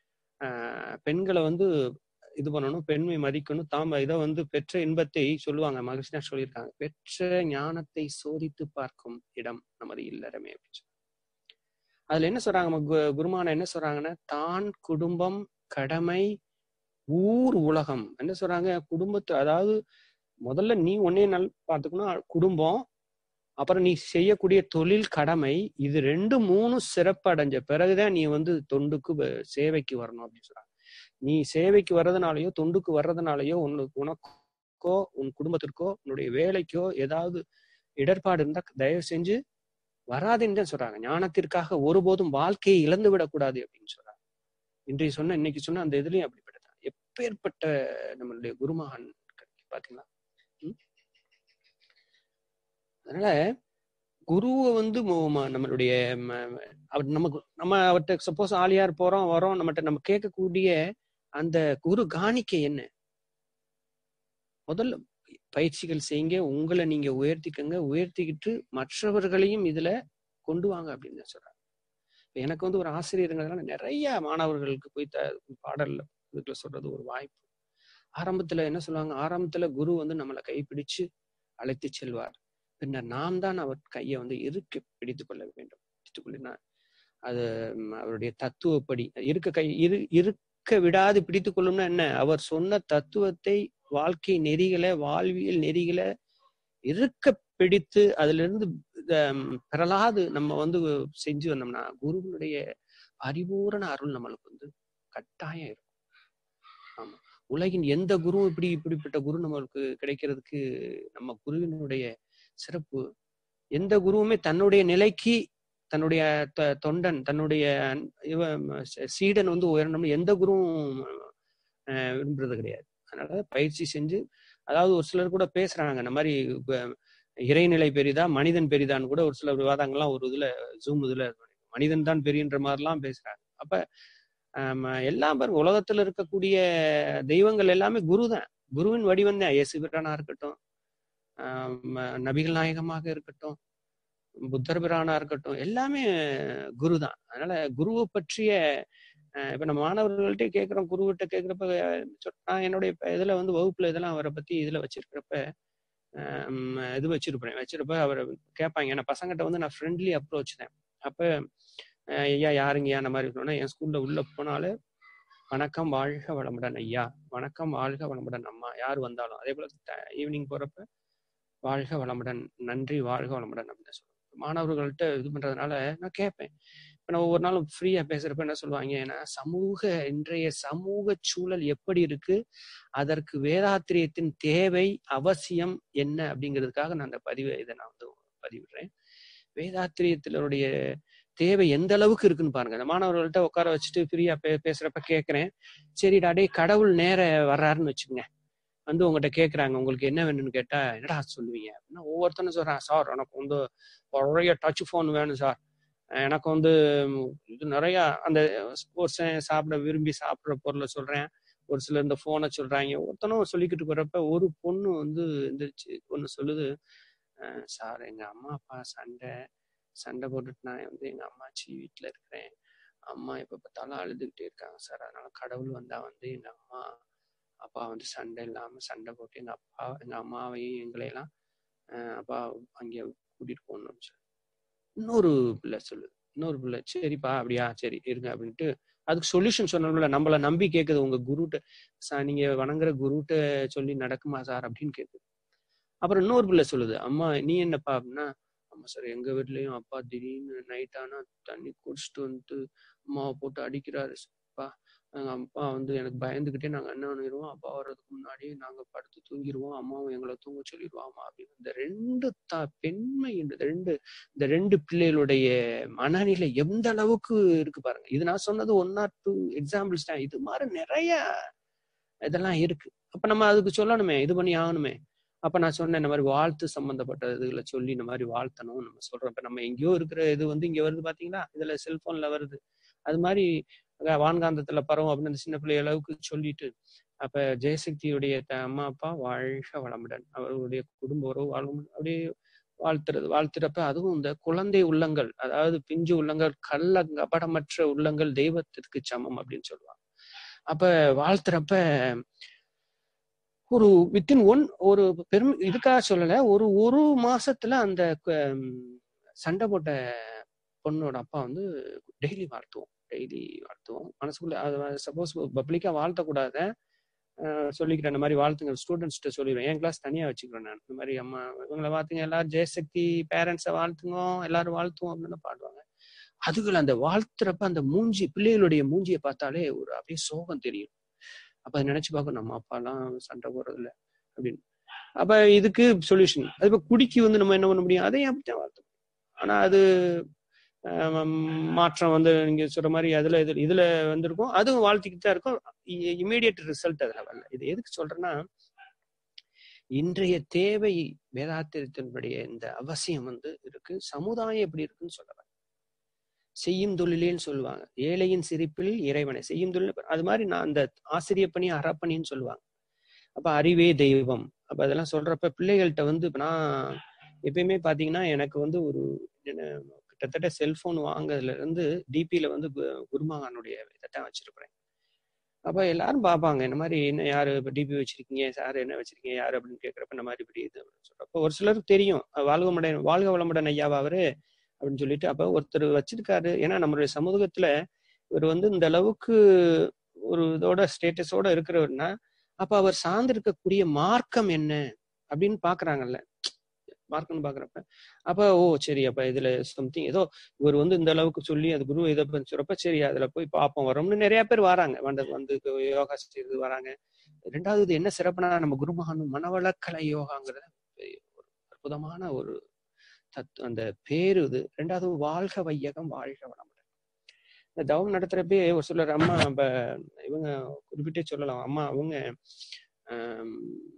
ஆஹ் பெண்களை வந்து இது பண்ணணும் பெண்மை மதிக்கணும் தாம் இதை வந்து பெற்ற இன்பத்தை சொல்லுவாங்க மகிழ்ச்சியா சொல்லியிருக்காங்க பெற்ற ஞானத்தை சோதித்து பார்க்கும் இடம் நமது இல்லறமே அப்படின்னு சொல்லி. அதுல என்ன சொல்றாங்க நம்ம கு- குருமான என்ன சொல்றாங்கன்னா தான் குடும்பம் கடமை ஊர் உலகம் என்ன சொல்றாங்க குடும்பத்தை அதாவது முதல்ல நீ உன்னைய நல் பார்த்துக்கணும் குடும்பம் அப்புறம் நீ செய்யக்கூடிய தொழில் கடமை இது ரெண்டு மூணு சிறப்பு அடைஞ்ச பிறகுதான் நீ வந்து தொண்டுக்கு வ- சேவைக்கு வரணும் அப்படின்னு சொல்றாங்க நீ சேவைக்கு வர்றதுனாலயோ தொண்டுக்கு வர்றதுனாலயோ உனக்கு உனக்கோ உன் குடும்பத்திற்கோ உன்னுடைய வேலைக்கோ ஏதாவது இடர்பாடு இருந்தா தயவு செஞ்சு வராதுன்னு தான் சொல்றாங்க ஞானத்திற்காக ஒருபோதும் வாழ்க்கையை இழந்து விடக்கூடாது அப்படின்னு சொல்றாங்க இன்றைய சொன்ன இன்னைக்கு சொன்ன அந்த இதுலயும் அப்படிப்பட்டதான் எப்பேற்பட்ட நம்மளுடைய குருமகான் பாத்தீங்களா ம்? அதனால குருவை வந்து மு- ம- நம்மளுடைய ம- ம- அவர் நமக்கு நம்ம அவர்கிட்ட சப்போஸ் ஆலியார் போறோம் வரோம் நம்மகிட்ட நம்ம கேட்கக்கூடிய அந்த குரு காணிக்கை என்ன முதல்ல பயிற்சிகள் செய்யுங்க உங்களை நீங்க உயர்த்திக்கங்க உயர்த்திக்கிட்டு மற்றவர்களையும் இதுல கொண்டு வாங்க அப்படின்னு தான் சொல்றாங்க இப்ப எனக்கு வந்து ஒரு ஆசிரியருங்கிறதுனால நிறைய மாணவர்களுக்கு போய் த பாடல்ல இதுக்குள்ள சொல்றது ஒரு வாய்ப்பு ஆரம்பத்துல என்ன சொல்லுவாங்க ஆரம்பத்துல குரு வந்து நம்மளை கைப்பிடிச்சு அழைத்து செல்வார் பின்னர் நாம் தான் அவர் கையை வந்து இருக்க பிடித்து கொள்ள வேண்டும் பிடித்துக் கொள்ளினா அது ம், அவருடைய தத்துவப்படி இருக்க கை இரு இருக்க விடாது பிடித்து கொள்ளும்னா என்ன அவர் சொன்ன தத்துவத்தை வாழ்க்கை நெறிகளை வாழ்வியல் நெறிகளை இருக்க பிடித்து அதுல இருந்து ஹம், பெறலாது நம்ம வந்து செஞ்சு வந்தோம்னா குருவினுடைய பரிபூரண அருள் நம்மளுக்கு வந்து கட்டாயம் இருக்கும் ஆமா உலகின் எந்த குருவும் இப்படி இப்படிப்பட்ட குரு நம்மளுக்கு கிடைக்கிறதுக்கு நம்ம குருவினுடைய சிறப்பு எந்த குருவுமே தன்னுடைய நிலைக்கு தன்னுடைய த- தொண்டன் தன்னுடைய அன்- இவ ம- ச- சீடன் வந்து உயரணும்னு எந்த குருவும் அஹ், விரும்புறது கிடையாது அதனால பயிற்சி செஞ்சு அதாவது ஒரு சிலர் கூட பேசுறாங்க இந்த மாதிரி இப்ப இறைநிலை பெரிதா மனிதன் பெரிதான்னு கூட ஒரு சில விவாதங்கள்லாம் ஒரு இதுல ஜூம் இதுல மனிதன் தான் பெரியன்ற மாதிரிலாம் பேசுறாங்க அப்ப ஆம், எல்லாம் பாருங்க உலகத்துல இருக்கக்கூடிய தெய்வங்கள் எல்லாமே குரு தான் குருவின் வடிவம் தான் இயேசு பிரானா இருக்கட்டும் ஆம், நபிகள் நாயகமாக இருக்கட்டும் புத்தர் பிரானா இருக்கட்டும் எல்லாமே குரு தான் அதனால குருவை பற்றிய அஹ், இப்ப நம்ம மாணவர்கள்ட்ட கேட்கிறோம் குருவிட்ட கேட்கிறப்ப சொ- நான் என்னுடைய இப்ப இதுல வந்து வகுப்புல இதெல்லாம் அவரை பத்தி இதுல வச்சிருக்கிறப்ப ஆம், இது வச்சிருப்பேன் வச்சிருப்ப அவர் கேட்பாங்க ஏன்னா பசங்கிட்ட வந்து நான் ஃப்ரெண்ட்லி அப்ரோச் தான் அப்ப அஹ், ஐயா யாருங்கய்யா அந்த மாதிரி இருக்கணும்னா என் ஸ்கூல்ல உள்ள போனாலே வணக்கம் வாழ்க வளமுடன் ஐயா வணக்கம் வாழ்க வளமுடன் அம்மா யார் வந்தாலும் அதே போல ஈவினிங் போறப்ப வாழ்க வளமுடன் நன்றி வாழ்க வளமுடன் அப்படின்னு சொல்லுவேன் மாணவர்கள்ட்ட இது பண்றதுனால நான் கேட்பேன் இப்ப நான் ஒவ்வொரு நாளும் ஃப்ரீயா பேசுறப்ப என்ன சொல்லுவாங்க ஏன்னா சமூக இன்றைய சமூக சூழல் எப்படி இருக்கு அதற்கு வேதாத்திரியத்தின் தேவை அவசியம் என்ன அப்படிங்கிறதுக்காக நான் அந்த பதிவை இதை நான் வந்து பதிவிடுறேன் வேதாத்திரியத்தினுடைய தேவை எந்த அளவுக்கு இருக்குன்னு பாருங்க அந்த மாணவர்கள்ட்ட உட்கார வச்சுட்டு ஃப்ரீயா பே பேசுறப்ப கேட்கறேன் சரிடா டே கடவுள் நேர வர்றாருன்னு வச்சுக்கோங்க வந்து உங்ககிட்ட கேட்குறாங்க உங்களுக்கு என்ன வேணும்னு கேட்டா என்னடா சொல்லுவீங்க அப்படின்னா ஒவ்வொருத்தனும் சொல்றான் சார் எனக்கு வந்து நிறைய டச் ஃபோன் வேணும் சார் எனக்கு வந்து ம், இது நிறைய அந்த ஒரு சில சாப்பிட விரும்பி சாப்பிட்ற பொருளை சொல்றேன் ஒரு சிலர் இந்த ஃபோனை சொல்றாங்க ஒருத்தனும் சொல்லிக்கிட்டு போறப்ப ஒரு பொண்ணு வந்து எந்திரிச்சு பொண்ணு சொல்லுது "அஹ், சார் எங்க அம்மா அப்பா சண்டை சண்டை போட்டுட்டு நான் வந்து எங்க அம்மாச்சி வீட்டுல இருக்கிறேன் அம்மா எப்ப பார்த்தாலும் அழுதுகிட்டே இருக்காங்க சார் அதனால கடவுள் வந்தா வந்து எங்க அம்மா அப்பா வந்து சண்டை இல்லாம சண்டை போட்டு எங்க அப்பா எங்க அம்மாவையும் எங்களையெல்லாம் அஹ் அப்பா அங்கே கூட்டிட்டு போகணும்னு சொல்லி இன்னொரு பிள்ளை சொல்லுது இன்னொரு பிள்ளை சரிப்பா அப்படியா சரி இருங்க அப்படின்ட்டு அதுக்கு சொல்யூஷன் சொன்னோம்ல நம்மள நம்பி கேக்குது உங்க குருட்ட சார் நீங்க வணங்குற குருட்ட சொல்லி நடக்குமா சார் அப்படின்னு கேக்குது அப்புறம் இன்னொரு பிள்ளை சொல்லுது அம்மா நீ என்னப்பா அப்படின்னா ஆமா சார் எங்க வீட்லயும் அப்பா திடீர்னு நைட் ஆனா தண்ணி குடிச்சிட்டு வந்துட்டு அம்மாவை போட்டு அடிக்கிறாரு அப்பா எங்க அப்பா வந்து எனக்கு பயந்துகிட்டே நாங்க என்ன பண்ணிடுவோம் அப்பா வர்றதுக்கு முன்னாடி நாங்க படுத்து தூங்கிடுவோம் அம்மாவும் எங்களை தூங்க சொல்லிடுவாமா அப்படின்னு இந்த ரெண்டு த பெண்மை இந்த ரெண்டு இந்த ரெண்டு பிள்ளைகளுடைய மனநிலை எந்த அளவுக்கு இருக்கு பாருங்க இது நான் சொன்னது ஒன் ஆர் டூ எக்ஸாம்பிள்ஸ் தான் இது மாதிரி நிறைய இதெல்லாம் இருக்கு அப்ப நம்ம அதுக்கு சொல்லணுமே இது பண்ணி ஆகணுமே அப்ப நான் சொன்னேன் இந்த மாதிரி வாழ்த்து சம்பந்தப்பட்ட இதுகளை சொல்லி இந்த மாதிரி வாழ்த்தணும் நம்ம சொல்றோம் இப்ப நம்ம எங்கேயோ இருக்கிற இது வந்து இங்க வருது பாத்தீங்களா இதுல செல்போன்ல வருது அது மாதிரி அஹ் வான்காந்தத்துல பரவும் அப்படின்னு அந்த சின்ன பிள்ளை அளவுக்கு சொல்லிட்டு அப்ப ஜெயசக்தியுடைய த- அம்மா அப்பா வாழ்க வளமுடன் அவர்களுடைய குடும்ப உறவு வாழும் அப்படியே வாழ்த்துறது வாழ்த்துறப்ப அதுவும் இந்த குழந்தை உள்ளங்கள் அதாவது பிஞ்சு உள்ளங்கள் கள்ள கபடமற்ற உள்ளங்கள் தெய்வத்திற்கு சமம் அப்படின்னு சொல்லுவாங்க அப்ப வாழ்த்துறப்ப ஒரு வித்தின் ஒன் ஒரு பெரும் இதுக்காக சொல்லல ஒரு ஒரு மாசத்துல அந்த க- ம், சண்டை போட்ட பொண்ணோட அப்பா வந்து டெய்லி வாழ்த்துவோம் டெய்லி வாழ்த்துவோம் மனசுக்குள்ள அது சப்போஸ் பப்ளிக்கா வாழ்த்தக்கூடாத அஹ் சொல்லிக்கிறேன் இந்த மாதிரி வாழ்த்துங்க ஸ்டூடெண்ட்ஸ்கிட்ட சொல்லிடுவேன் என் கிளாஸ் தனியா வச்சுக்கிறேன் நான் இந்த மாதிரி அம்மா இவங்களை வாழ்த்துங்க எல்லாரும் ஜெயசக்தி பேரண்ட்ஸை வாழ்த்துங்க எல்லாரும் வாழ்த்துவோம் அப்படின்னு பாடுவாங்க அதுகள் அந்த வாழ்த்துறப்ப அந்த மூஞ்சி பிள்ளைகளுடைய மூஞ்சியை பார்த்தாலே ஒரு அப்படியே சோகம் தெரியும் அப்ப அதை நினைச்சு பார்க்கும் நம்ம அப்பா எல்லாம் சண்டை போடுறது இல்ல அப்படின்னு அப்ப இதுக்கு சொல்யூஷன் அது இப்ப குடிக்கு வந்து நம்ம என்ன பண்ண முடியும் அதையும் அப்படித்தான் வாழ்த்த முடியும் ஆனா அது ஆஹ் மாற்றம் வந்து நீங்க சொல்ற மாதிரி அதுல இது இதுல வந்திருக்கும் அதுவும் வாழ்த்திக்கிட்டு தான் இருக்கும் இமீடியட் ரிசல்ட் அதுல வரல இது எதுக்கு சொல்றேன்னா இன்றைய தேவை வேதாத்திரத்தினுடைய இந்த அவசியம் வந்து இருக்கு சமுதாயம் எப்படி இருக்குன்னு சொல்றேன் செய்யும் தொழிலேன்னு சொல்லுவாங்க ஏழையின் சிரிப்பில் இறைவனை செய்யும் தொழில் அது மாதிரி நான் அந்த ஆசிரியர் பணி அறப்பணின்னு சொல்லுவாங்க அப்ப அறிவே தெய்வம் அப்ப அதெல்லாம் சொல்றப்ப பிள்ளைகள்கிட்ட வந்து இப்ப நான் எப்பயுமே பாத்தீங்கன்னா எனக்கு வந்து ஒரு என்ன, கிட்டத்தட்ட செல்போன் வாங்குறதுல இருந்து டிபியில வந்து கு- குருமகானுடைய இதைத்தான் வச்சிருக்கிறேன் அப்ப எல்லாரும் பார்ப்பாங்க இந்த மாதிரி என்ன யாரு இப்ப டிபி வச்சிருக்கீங்க சார் என்ன வச்சிருக்கீங்க யாரு அப்படின்னு கேட்கறப்ப இந்த மாதிரி இப்படி இது அப்படின்னு சொல்றப்ப ஒரு சிலருக்கு தெரியும் அஹ் வாழ்க வளமுடன் வாழ்க வளமுடன் ஐயாவா அவரு அப்படின்னு சொல்லிட்டு அப்ப ஒருத்தர் வச்சிருக்காரு ஏன்னா நம்மளுடைய சமூகத்துல இவர் வந்து இந்த அளவுக்கு ஒரு இதோட ஸ்டேட்டஸோட இருக்கிறவர்னா அப்ப அவர் சார்ந்து இருக்கக்கூடிய மார்க்கம் என்ன அப்படின்னு பாக்குறாங்கல்ல மார்க்கம்னு பாக்குறப்ப அப்ப ஓ சரி அப்ப இதுல சம்திங் ஏதோ இவர் வந்து இந்த அளவுக்கு சொல்லி அது குரு இதை பத்தி சொல்றப்ப சரி அதுல போய் பார்ப்போம் வரோம்னு நிறைய பேர் வராங்க வந்து வந்து யோகா செய்து வராங்க ரெண்டாவது இது என்ன சிறப்புனா நம்ம குருமகான் மனவளக்கலை யோகாங்கிறது ஒரு அற்புதமான ஒரு தத்து அந்த பேரு இது ரெண்டாவது வாழ்க வையகம் வாழ்க வளமுடன் இந்த தவம் நடத்துறப்பே ஒரு சிலர் அம்மா இப்ப இவங்க குறிப்பிட்டே சொல்லலாம் அம்மா அவங்க ஆம்,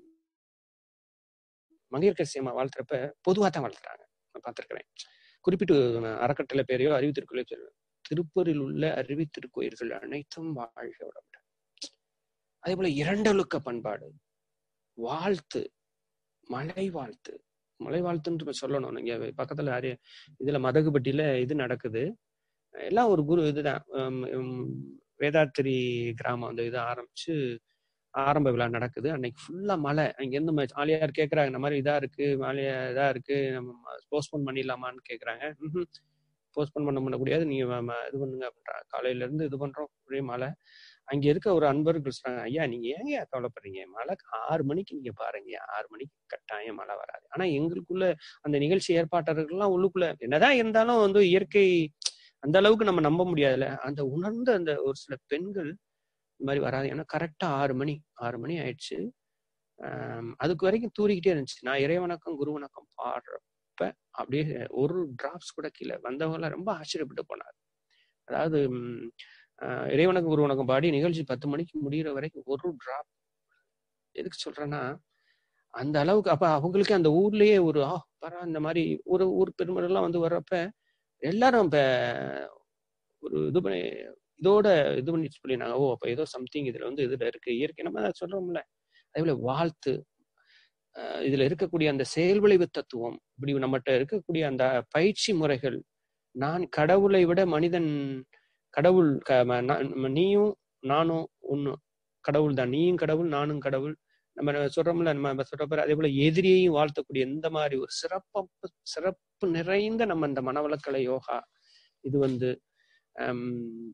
மங்கையர்கரசி அம்மா வாழ்த்துறப்ப பொதுவா தான் வாழ்த்துறாங்க நான் பார்த்திருக்கிறேன் குறிப்பிட்டு நான் அறக்கட்டளை பேரையோ அறிவு திருக்கோயிலோ சொல்லுவேன் திருப்பூரில் உள்ள அறிவு திருக்கோயில்கள் அனைத்தும் வாழ்க வளமுடன் அதே போல இரண்டொழுக்க பண்பாடு வாழ்த்து மலை வாழ்த்து மலை வாழ்த்துன்னு இப்ப சொல்லணும் நீங்க பக்கத்துல அரி இதுல மதகுபட்டியில இது நடக்குது எல்லாம் ஒரு குரு இதுதான் ஹம், ஹம், வேதாத்திரி கிராமம் அந்த இது ஆரம்பிச்சு ஆரம்ப விழா நடக்குது அன்னைக்கு ஃபுல்லா மழை அங்க இருந்து ம- ஆலியார் கேக்குறாங்க இந்த மாதிரி இதா இருக்கு மாலியா இதா இருக்கு நம்ம போஸ்ட்போன் பண்ணிடலாமான்னு கேக்குறாங்க போஸ்ட்போன் பண்ண முடியாது நீங்க ம- ம- இது பண்ணுங்க அப்படின்றாங்க காலையில இருந்து இது பண்றோம் ஒரே மழை அங்க இருக்க ஒரு அன்பர்கள் சொல்றாங்க ஐயா நீங்க ஏங்க கவலைப்படுறீங்க மழை ஆறு மணிக்கு நீங்க பாருங்க ஆறு மணிக்கு கட்டாயம் மழை வராது ஆனா எங்களுக்குள்ள அந்த நிகழ்ச்சி ஏற்பாட்டாளர்கள்லாம் உள்ளுக்குள்ள என்னதான் இருந்தாலும் வந்து இயற்கை அந்த அளவுக்கு நம்ம நம்ப முடியாதுல்ல அந்த உணர்ந்த அந்த ஒரு சில பெண்கள் இந்த மாதிரி வராது ஏன்னா கரெக்டா ஆறு மணி ஆறு மணி ஆயிடுச்சு ஆம், அதுக்கு வரைக்கும் தூரிக்கிட்டே இருந்துச்சு நான் இறை வணக்கம் குரு வணக்கம் பாடுறப்ப அப்படியே ஒரு டிராப்ஸ் கூட கீழே வந்தவங்க ரொம்ப ஆச்சரியப்பட்டு போனார் அதாவது ம், ஆஹ், இறை வணக்கம் குரு வணக்கம் பாடி நிகழ்ச்சி பத்து மணிக்கு முடியிற வரைக்கும் ஒரு டிராப் எதுக்கு சொல்றேன்னா அந்த அளவுக்கு அப்ப அவங்களுக்கு அந்த ஊர்லயே ஒரு ஆ பரா இந்த மாதிரி ஒரு ஊர் பெருமரெல்லாம் வந்து வர்றப்ப எல்லாரும் இப்ப ஒரு இது பண்ணி இதோட இது பண்ணி சொல்லினாங்க ஓ அப்ப ஏதோ சம்திங் இதுல வந்து இதுல இருக்கு இயற்கை நம்ம அதை சொல்றோம்ல அதே போல வாழ்த்து அஹ் இதுல இருக்கக்கூடிய அந்த செயல் விளைவு தத்துவம் இப்படி நம்மகிட்ட இருக்கக்கூடிய அந்த பயிற்சி முறைகள் நான் கடவுளை விட மனிதன் கடவுள் க- ம- நான் நீயும் நானும் ஒண்ணு கடவுள் தான் நீயும் கடவுள் நானும் கடவுள் நம்ம சொல்றோம்ல நம்ம சொல்றப்ப அதே போல எதிரியையும் வாழ்த்தக்கூடிய இந்த மாதிரி ஒரு சிறப்பு சிறப்பு நிறைந்த நம்ம இந்த மனவளக்கலை யோகா இது வந்து ஹம்,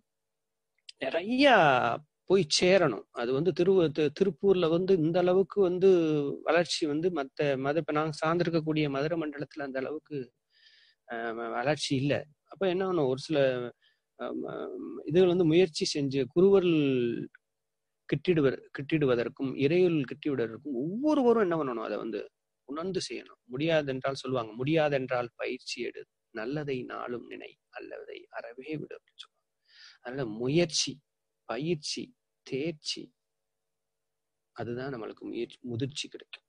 நிறைய போய் சேரணும் அது வந்து திரு தி- திருப்பூர்ல வந்து இந்த அளவுக்கு வந்து வளர்ச்சி வந்து மத்த மத இப்ப நாங்க சார்ந்திருக்கக்கூடிய மதுரை மண்டலத்துல அந்த அளவுக்கு அஹ், வ- வளர்ச்சி இல்லை அப்ப என்ன ஆகணும் ஒரு சில ஹம், ஹம், இதுகள் வந்து முயற்சி செஞ்சு குருவல் கிட்டிடுவர் கிட்டிடுவதற்கும் இறையுள் கிட்டிவிடுவதற்கும் ஒவ்வொருவரும் என்ன பண்ணணும் அதை வந்து உணர்ந்து செய்யணும் முடியாதென்றால் சொல்லுவாங்க முடியாதென்றால் பயிற்சி எடு நல்லதை நாளும் நினை அல்லதை அறவே விடு அப்படின்னு சொல்லுவாங்க அதனால முயற்சி பயிற்சி தேர்ச்சி அதுதான் நம்மளுக்கு முயற்சி முதிர்ச்சி கிடைக்கும்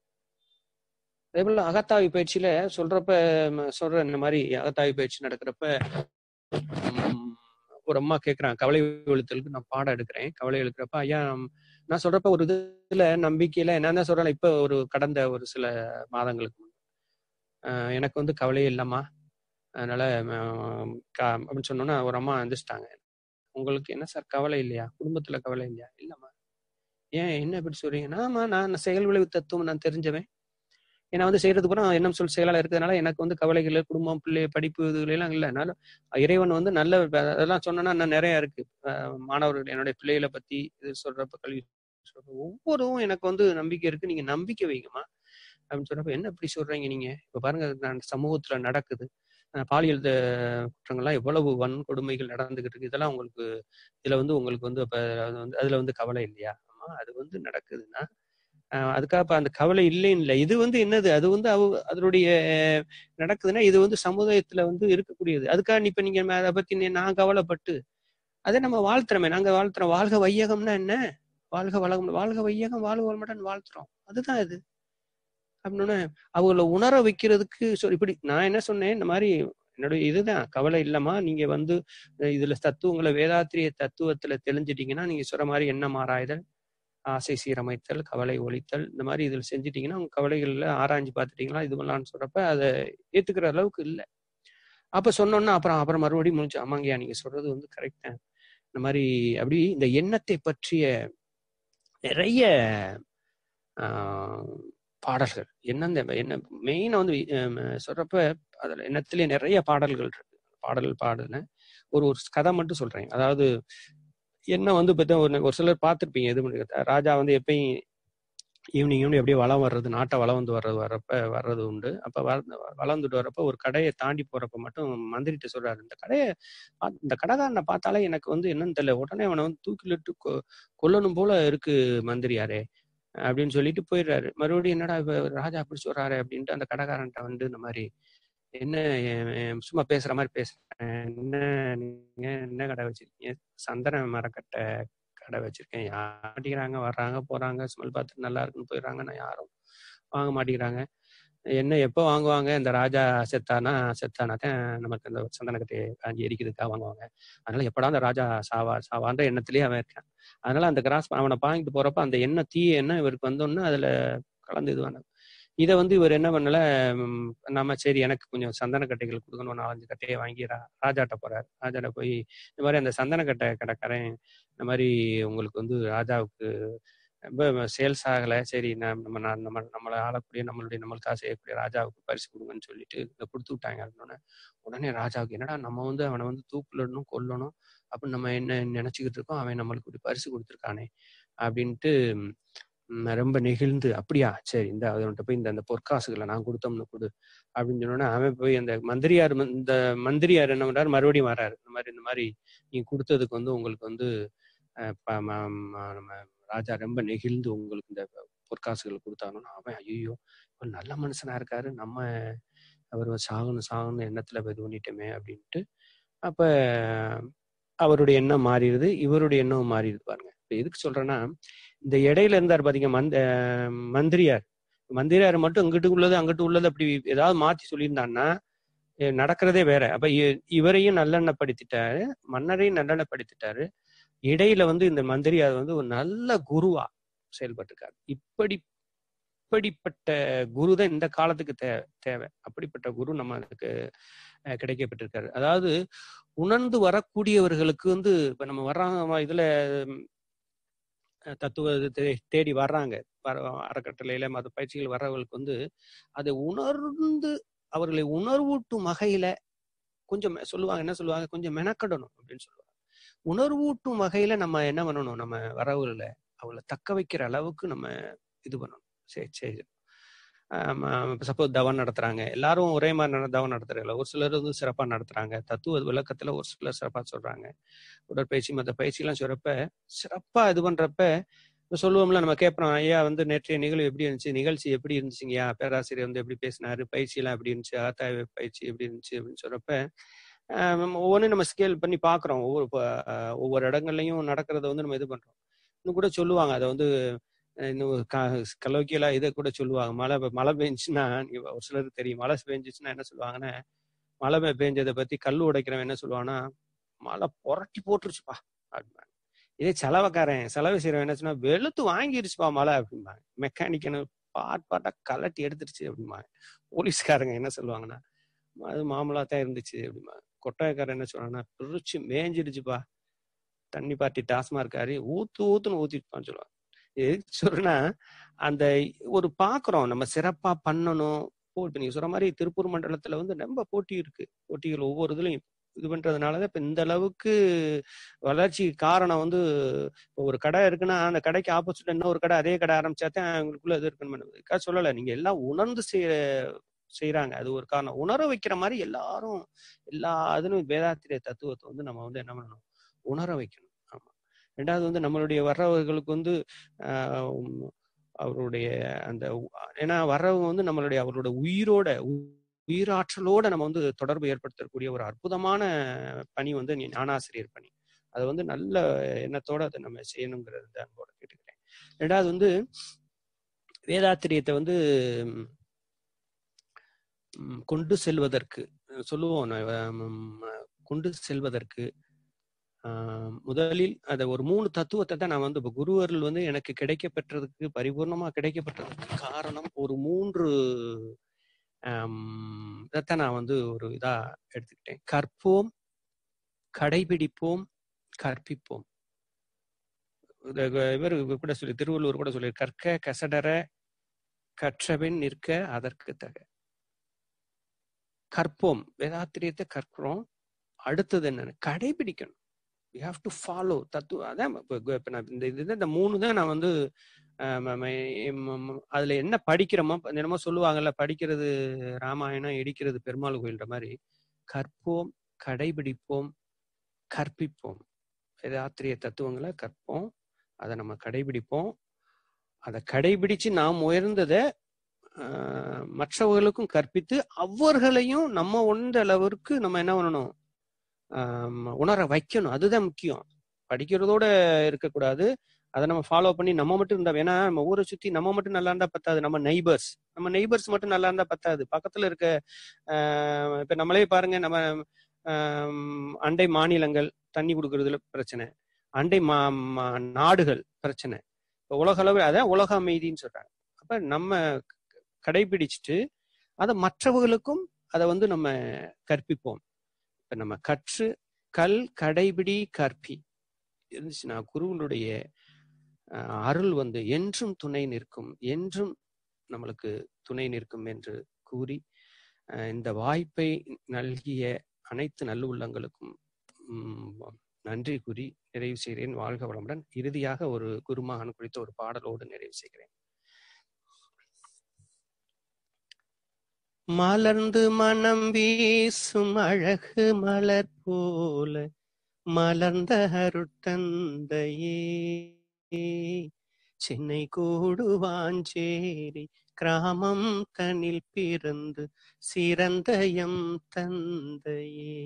அதே போல அகத்தாய்வு பயிற்சியில சொல்றப்ப ம, சொல்ற இந்த மாதிரி அகத்தாய்வு பயிற்சி நடக்கிறப்ப உம், ஒரு அம்மா கேக்குறாங்க கவலை எழுத்தலுக்கு நான் பாடம் எடுக்கிறேன் கவலை எழுக்கிறப்ப ஐயா நான் சொல்றப்ப ஒரு இதுல நம்பிக்கையில நான் தான் சொல்றேன் இப்ப ஒரு கடந்த ஒரு சில மாதங்களுக்கு முன்பு அஹ் எனக்கு வந்து கவலையே இல்லம்மா அதனால அஹ், க- அப்படின்னு சொன்னோன்னா ஒரு அம்மா எந்திரிச்சிட்டாங்க உங்களுக்கு என்ன சார் கவலை இல்லையா குடும்பத்துல கவலை இல்லையா இல்லம்மா ஏன் என்ன இப்படி சொல்றீங்க ஆமா நான் செயல் விளைவு தத்துவம் நான் தெரிஞ்சவன் ஏன்னா வந்து செய்யறது பூரா எண்ணம் சொல் செயலாளர் இருக்கிறதுனால எனக்கு வந்து கவலைகள் குடும்பம் பிள்ளை படிப்பு இதுகள் எல்லாம் இல்லை அதனால இறைவன் வந்து நல்ல அதெல்லாம் சொன்னோன்னா இன்னும் நிறைய இருக்கு அஹ் மாணவர்கள் என்னுடைய பிள்ளைகளை பத்தி இது சொல்றப்ப கல்வி சொல்ற ஒவ்வொருவும் எனக்கு வந்து நம்பிக்கை இருக்கு நீங்க நம்பிக்கை வைங்கம்மா அப்படின்னு சொல்றப்ப என்ன இப்படி சொல்றீங்க நீங்க இப்ப பாருங்க நான் சமூகத்துல நடக்குது அஹ் பாலியல் த- குற்றங்கள்லாம் எவ்வளவு வன்கொடுமைகள் நடந்துகிட்டு இருக்கு இதெல்லாம் உங்களுக்கு இதுல வந்து உங்களுக்கு வந்து அப்ப அது வந்து அதுல வந்து கவலை இல்லையா ஆமா அது வந்து நடக்குதுன்னா அஹ் அதுக்காக இப்ப அந்த கவலை இல்லைன்னு இல்லை இது வந்து என்னது அது வந்து அவ அதனுடைய நடக்குதுன்னா இது வந்து சமுதாயத்துல வந்து இருக்கக்கூடியது அதுக்காக இப்ப நீங்க அதை பத்தி நீ- நான் கவலைப்பட்டு அதை நம்ம வாழ்த்துறோமே நாங்க வாழ்த்துறோம் வாழ்க வையகம்னா என்ன வாழ்க வளகம் வாழ்க வையகம் வாழ்க வளமுடன் வாழ்த்துறோம் அதுதான் இது அப்படின்னு அவங்கள உணர வைக்கிறதுக்கு சொ- இப்படி நான் என்ன சொன்னேன் இந்த மாதிரி என்னுடைய இதுதான் கவலை இல்லம்மா நீங்க வந்து அஹ் இதுல தத்துவங்களை வேதாத்திரிய தத்துவத்துல தெரிஞ்சிட்டீங்கன்னா நீங்க சொல்ற மாதிரி எண்ணம் ஆராய்தல் ஆசை சீரமைத்தல் கவலை ஒழித்தல் இந்த மாதிரி இதுல செஞ்சிட்டீங்கன்னா உங்க கவலைகள்ல ஆராய்ஞ்சு பார்த்துட்டீங்களா இது பண்ணலாம்னு சொல்றப்ப அதை ஏத்துக்கிற அளவுக்கு இல்லை அப்ப சொன்னோன்னா அப்புறம் அப்புறம் மறுபடியும் முடிஞ்சு ஆமாங்கய்யா நீங்க சொல்றது வந்து கரெக்ட் தான் இந்த மாதிரி அப்படி இந்த எண்ணத்தை பற்றிய நிறைய ஆஹ், பாடல்கள் என்ன இந்த என்ன மெயினா வந்து ஹம், சொல்றப்ப அதுல எண்ணத்திலே நிறைய பாடல்கள் இருக்கு பாடல் பாடுன ஒரு ஒரு கதை மட்டும் சொல்றேன் அதாவது என்ன வந்து பார்த்தா ஒரு ஒரு சிலர் பார்த்துருப்பீங்க எது பண்ணி ராஜா வந்து எப்பயும் ஈவினிங் ஈவினிங் அப்படியே வளம் வர்றது நாட்டை வளம் வந்து வர்றது வர்றப்ப வர்றது உண்டு அப்ப வள- வளர்ந்துட்டு வர்றப்ப ஒரு கடையை தாண்டி போறப்ப மட்டும் மந்திரிட்ட சொல்றாரு இந்த கடையை பாத்- இந்த கடைக்காரனை பார்த்தாலே எனக்கு வந்து என்னன்னு தெரியல உடனே அவனை வந்து தூக்கிலிட்டு கொ- கொல்லணும் போல இருக்கு மந்திரியாரே அப்படின்னு சொல்லிட்டு போயிடுறாரு மறுபடியும் என்னடா இப்ப ராஜா அப்படி சொல்றாரு அப்படின்ட்டு அந்த கடைக்காரன்ட்ட வந்து இந்த மாதிரி என்ன எ- எ- சும்மா பேசுற மாதிரி பேசுறேன் என்ன நீங்க என்ன கடை வச்சிருக்கீங்க சந்தன மரக்கட்டை கடை வச்சிருக்கேன் யார் மாட்டேங்கிறாங்க வர்றாங்க போறாங்க ஸ்மெல் பார்த்துட்டு நல்லா இருக்குன்னு போயிடுறாங்க நான் யாரும் வாங்க மாட்டேங்கிறாங்க என்ன எப்போ வாங்குவாங்க இந்த ராஜா செத்தானா செத்தானா தான் நமக்கு இந்த சந்தனக்கட்டையை காஞ்சி எரிக்கிறதுக்காக வாங்குவாங்க அதனால எப்படா அந்த ராஜா சாவா சாவான்ற எண்ணத்திலேயே அவன் இருக்கான் அதனால அந்த கிராஸ் அவனை பாங்கிட்டு போறப்ப அந்த எண்ணெய் தீய எண்ணெய் இவருக்கு வந்தோன்னு அதுல கலந்து இது பண்ண இதை வந்து இவர் என்ன பண்ணல ம், நம்ம சரி எனக்கு கொஞ்சம் சந்தன கட்டைகள் கொடுக்கணும் ஒரு நாலஞ்சு கட்டையை வாங்கி ரா- ராஜாட்ட போறாரு ராஜாட்ட போய் இந்த மாதிரி அந்த சந்தன கட்டை கடைக்காரன் இந்த மாதிரி உங்களுக்கு வந்து ராஜாவுக்கு ரொம்ப சேல்ஸ் ஆகலை சரி நான் நம்ம நான் நம்ம நம்மளை ஆளக்கூடிய நம்மளுடைய நம்மளுக்காக செய்யக்கூடிய ராஜாவுக்கு பரிசு கொடுங்கன்னு சொல்லிட்டு இதை கொடுத்து விட்டாங்க அப்படின்னோடனே உடனே ராஜாவுக்கு என்னடா நம்ம வந்து அவனை வந்து தூக்கிலிடணும் கொல்லணும் அப்படின்னு நம்ம என்ன நினைச்சுக்கிட்டு இருக்கோம் அவன் நம்மளுக்கு இப்படி பரிசு கொடுத்துருக்கானே அப்படின்ட்டு ம், ரொம்ப நெகிழ்ந்து அப்படியா சரி இந்த அவன்கிட்ட போய் இந்த அந்த பொற்காசுகளை நான் கொடுத்தோம்னு கொடு அப்படின்னு சொன்னோன்னே அவன் போய் அந்த மந்திரியார் வந்து- இந்த மந்திரியார் என்ன பண்றாரு மறுபடியும் வராரு இந்த மாதிரி இந்த மாதிரி நீ கொடுத்ததுக்கு வந்து உங்களுக்கு வந்து அஹ், ப- ம- ம- நம்ம ராஜா ரொம்ப நெகிழ்ந்து உங்களுக்கு இந்த பொற்காசுகள் கொடுத்தாங்கன்னா அவன் ஐயோ இவர் நல்ல மனுஷனா இருக்காரு நம்ம அவர் சாகணும் சாகணும் எண்ணத்துல இது பண்ணிட்டோமே அப்படின்ட்டு அப்ப அவருடைய எண்ணம் மாறிடுது இவருடைய எண்ணம் மாறிடுது பாருங்க இப்ப எதுக்கு சொல்றேன்னா இந்த இடையில இருந்தார் பாத்தீங்க மந்த அஹ் மந்திரியார் மந்திரியார் மட்டும் இங்கிட்டு உள்ளது அங்கிட்டு உள்ளது அப்படி ஏதாவது மாத்தி சொல்லியிருந்தான்னா அஹ் நடக்கிறதே வேற அப்ப இ- இவரையும் நல்லெண்ணப்படுத்திட்டாரு மன்னரையும் நல்லெண்ணப்படுத்திட்டாரு இடையில வந்து இந்த மந்திரியார் வந்து ஒரு நல்ல குருவா செயல்பட்டிருக்காரு இப்படி இப்படிப்பட்ட குரு தான் இந்த காலத்துக்கு தே தேவை அப்படிப்பட்ட குரு நம்ம அதுக்கு அஹ், கிடைக்கப்பட்டிருக்காரு அதாவது உணர்ந்து வரக்கூடியவர்களுக்கு வந்து இப்ப நம்ம வர்றாங்க இதுல ம், அஹ், தத்துவ இது தே- தேடி வர்றாங்க வர- அறக்கட்டளையில மத பயிற்சிகள் வர்றவங்களுக்கு வந்து அதை உணர்ந்து அவர்களை உணர்வூட்டும் வகையில கொஞ்சம் மெ- சொல்லுவாங்க என்ன சொல்லுவாங்க கொஞ்சம் மெனக்கடணும் அப்படின்னு சொல்லுவாங்க உணர்வூட்டும் வகையில நம்ம என்ன பண்ணணும் நம்ம வரவுகளை அவளை தக்க வைக்கிற அளவுக்கு நம்ம இது பண்ணணும் சரி சரி சப்போஸ் தவம் நடத்துறாங்க எல்லாரும் ஒரே மாதிரி நட- தவம் நடத்துறதில்ல ஒரு சிலர் வந்து சிறப்பா நடத்துறாங்க தத்துவ விளக்கத்துல ஒரு சிலர் சிறப்பா சொல்றாங்க உடற்பயிற்சி மற்ற பயிற்சி எல்லாம் சொல்றப்ப சிறப்பா இது பண்றப்ப இப்ப சொல்லுவோம்ல நம்ம கேட்போம் ஐயா வந்து நேற்றைய நிகழ்வு எப்படி இருந்துச்சு நிகழ்ச்சி எப்படி இருந்துச்சுங்கய்யா பேராசிரியர் வந்து எப்படி பேசினாரு பயிற்சி எல்லாம் எப்படி இருந்துச்சு அகத்தாய்வு பயிற்சி எப்படி இருந்துச்சு அப்படின்னு சொல்றப்ப ஆஹ் நம்ம ஒவ்வொன்றும் நம்ம ஸ்கேல் பண்ணி பார்க்குறோம் ஒவ்வொரு ப- ஆஹ் ஒவ்வொரு இடங்கள்லையும் நடக்கிறத வந்து நம்ம இது பண்றோம் இன்னும் கூட சொல்லுவாங்க அதை வந்து அஹ் இன்னும் கலோக்கியலா இதை கூட சொல்லுவாங்க மழை பெ- மழை பெஞ்சுன்னா நீங்க ஒரு சிலருக்கு தெரியும் மழை பெஞ்சிச்சுன்னா என்ன சொல்லுவாங்கன்னா மழை பெ- பெஞ்சதை பத்தி கல் உடைக்கிறவன் என்ன சொல்லுவான்னா மழை புரட்டி போட்டுருச்சுப்பா அப்படிம்பாங்க இதே செலவக்காரன் செலவு செய்யறவன் என்ன சொன்னா வெளுத்து வாங்கிருச்சுப்பா மழை அப்படிம்பாங்க மெக்கானிக்கனு பாட் பாட்டா கலட்டி எடுத்துருச்சு அப்படிம்பாங்க போலீஸ்காரங்க என்ன சொல்லுவாங்கன்னா அது மாமலா தான் இருந்துச்சு அப்படிம்பாங்க கொட்டாயக்காரன் என்ன சொல்றாங்கன்னா பிரிச்சு மேஞ்சிடுச்சுப்பா தண்ணி பாட்டி டாஸ்மார்க்காரு ஊத்து ஊத்துன்னு ஊத்திட்டுப்பான்னு சொல்லுவாங்க எதுக்கு சொல்றேன்னா அந்த ஒரு பாக்குறோம் நம்ம சிறப்பா பண்ணணும் இப்போ இப்ப நீங்க சொல்ற மாதிரி திருப்பூர் மண்டலத்துல வந்து ரொம்ப போட்டி இருக்கு போட்டிகள் ஒவ்வொரு இதுலயும் இது பண்றதுனாலதான் இப்ப இந்த அளவுக்கு வளர்ச்சி காரணம் வந்து இப்போ ஒரு கடை இருக்குன்னா அந்த கடைக்கு ஆப்போசிட்ல இன்னொரு கடை அதே கடை ஆரம்பிச்சாதான் அவங்களுக்குள்ள இது இருக்கணும் சொல்லல நீங்க எல்லாம் உணர்ந்து செய்ய செய்யறாங்க அது ஒரு காரணம் உணர வைக்கிற மாதிரி எல்லாரும் எல்லா இதுலும் வேதாத்திரிய தத்துவத்தை வந்து நம்ம வந்து என்ன பண்ணணும் உணர வைக்கணும் ஆமா ரெண்டாவது வந்து நம்மளுடைய வர்றவர்களுக்கு வந்து ஆஹ் உம் அவருடைய அந்த உ- ஏன்னா வர்றவங்க வந்து நம்மளுடைய அவரோட உயிரோட உ- உயிராற்றலோட நம்ம வந்து தொடர்பு ஏற்படுத்தக்கூடிய ஒரு அற்புதமான பணி வந்து நீ- ஞானாசிரியர் பணி அதை வந்து நல்ல எண்ணத்தோட அதை நம்ம செய்யணுங்கிறது அன்போட கேட்டுக்கிறேன் ரெண்டாவது வந்து வேதாத்திரியத்தை வந்து ம், ம், கொண்டு செல்வதற்கு அஹ் சொல்லுவோம் நான், ம், கொண்டு செல்வதற்கு ஆஹ், முதலில் அதை ஒரு மூணு தத்துவத்தை தான் நான் வந்து இப்ப குருவர்கள் வந்து எனக்கு கிடைக்கப்பெற்றதுக்கு பரிபூர்ணமா கிடைக்கப்பெற்றதுக்கு காரணம் ஒரு மூன்று ஆம், இதைத்தான் நான் வந்து ஒரு இதா எடுத்துக்கிட்டேன் கற்போம் கடைபிடிப்போம் கற்பிப்போம் இது இவர் கூட சொல்லி திருவள்ளுவர் கூட சொல்லி கற்க கசடர கற்றபின் நிற்க அதற்கு தக கற்போம் வேதாத்திரியத்தை கற்கிறோம் அடுத்தது என்னன்னு கடைபிடிக்கணும் யூ ஹாவ் டு ஃபாலோ தத்துவம் அதான் இப்ப இப்ப- இப்ப நான் இந்த இது இந்த மூணு தான் நான் வந்து ஆஹ் ம- ம- ம- ம- அதுல என்ன படிக்கிறோமோ இப்ப என்னமோ சொல்லுவாங்கல்ல படிக்கிறது ராமாயணம் இடிக்கிறது பெருமாள் கோயில்ன்ற மாதிரி கற்போம் கடைபிடிப்போம் கற்பிப்போம் வேதாத்திரிய தத்துவங்களை கற்போம் அதை நம்ம கடைபிடிப்போம் அதை கடைபிடிச்சு நாம் உயர்ந்ததை ஆஹ், மற்றவர்களுக்கும் கற்பித்து அவர்களையும் நம்ம உணர்ந்த அளவிற்கு நம்ம என்ன பண்ணணும் ஆஹ், உணர வைக்கணும் அதுதான் முக்கியம் படிக்கிறதோட இருக்கக்கூடாது அதை நம்ம ஃபாலோ பண்ணி நம்ம மட்டும் இருந்தா ஏன்னா நம்ம ஊரை சுத்தி நம்ம மட்டும் நல்லா இருந்தா பத்தாது நம்ம நெய்பர்ஸ் நம்ம நெய்பர்ஸ் மட்டும் நல்லா இருந்தா பத்தாது பக்கத்துல இருக்க ஆஹ், இப்ப நம்மளே பாருங்க நம்ம ஆஹ், அண்டை மாநிலங்கள் தண்ணி கொடுக்கறதுல பிரச்சனை அண்டை மா மா- நாடுகள் பிரச்சனை இப்ப உலக அளவு அதான் உலக அமைதின்னு சொல்றாங்க அப்ப நம்ம க- கடைபிடிச்சிட்டு அதை மற்றவர்களுக்கும் அதை வந்து நம்ம கற்பிப்போம் இப்ப நம்ம கற்று கல் கடைபிடி கற்பி இருந்துச்சுன்னா குருவனுடைய அஹ், அருள் வந்து என்றும் துணை நிற்கும் என்றும் நம்மளுக்கு துணை நிற்கும் என்று கூறி அஹ், இந்த வாய்ப்பை நல்கிய அனைத்து நல்லுள்ளங்களுக்கும் உம், நன்றி கூறி நிறைவு செய்கிறேன் வாழ்க வளமுடன் இறுதியாக ஒரு குருமகன் குறித்த ஒரு பாடலோடு நிறைவு செய்கிறேன் மலர்ந்து மனம் வீசும் அழகு மலர் போல மலர்ந்த அருட்தந்தையே சென்னை கூடுவாஞ்சேரி கிராமம் தனில் பிறந்து சிறந்தயம் தந்தையே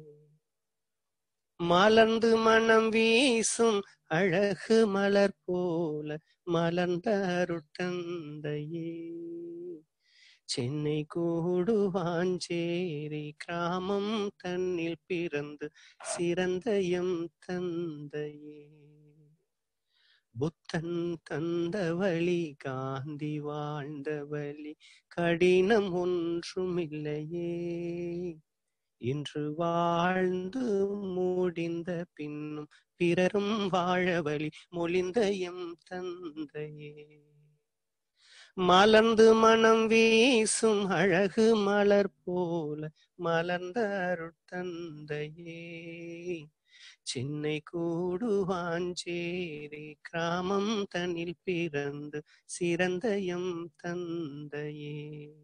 மலர்ந்து மனம் வீசும் அழகு மலர் போல மலர்ந்த அருட்தந்தையே சென்னை கூடுவாஞ்சேரி கிராமம் தன்னில் பிறந்து சிறந்த எம் தந்தையே புத்தன் தந்த வழி காந்தி வாழ்ந்த வழி கடினம் ஒன்றுமில்லையே இன்று வாழ்ந்து முடிந்த பின்னும் பிறரும் வாழ வழி மொழிந்த எம் தந்தையே மலர்ந்து மனம் வீசும் அழகு மலர் போல மலர்ந்த அருட்தந்தையே சென்னை கூடுவாஞ்சேரி கிராமம் தனில் பிறந்து சிறந்த எம் தந்தையே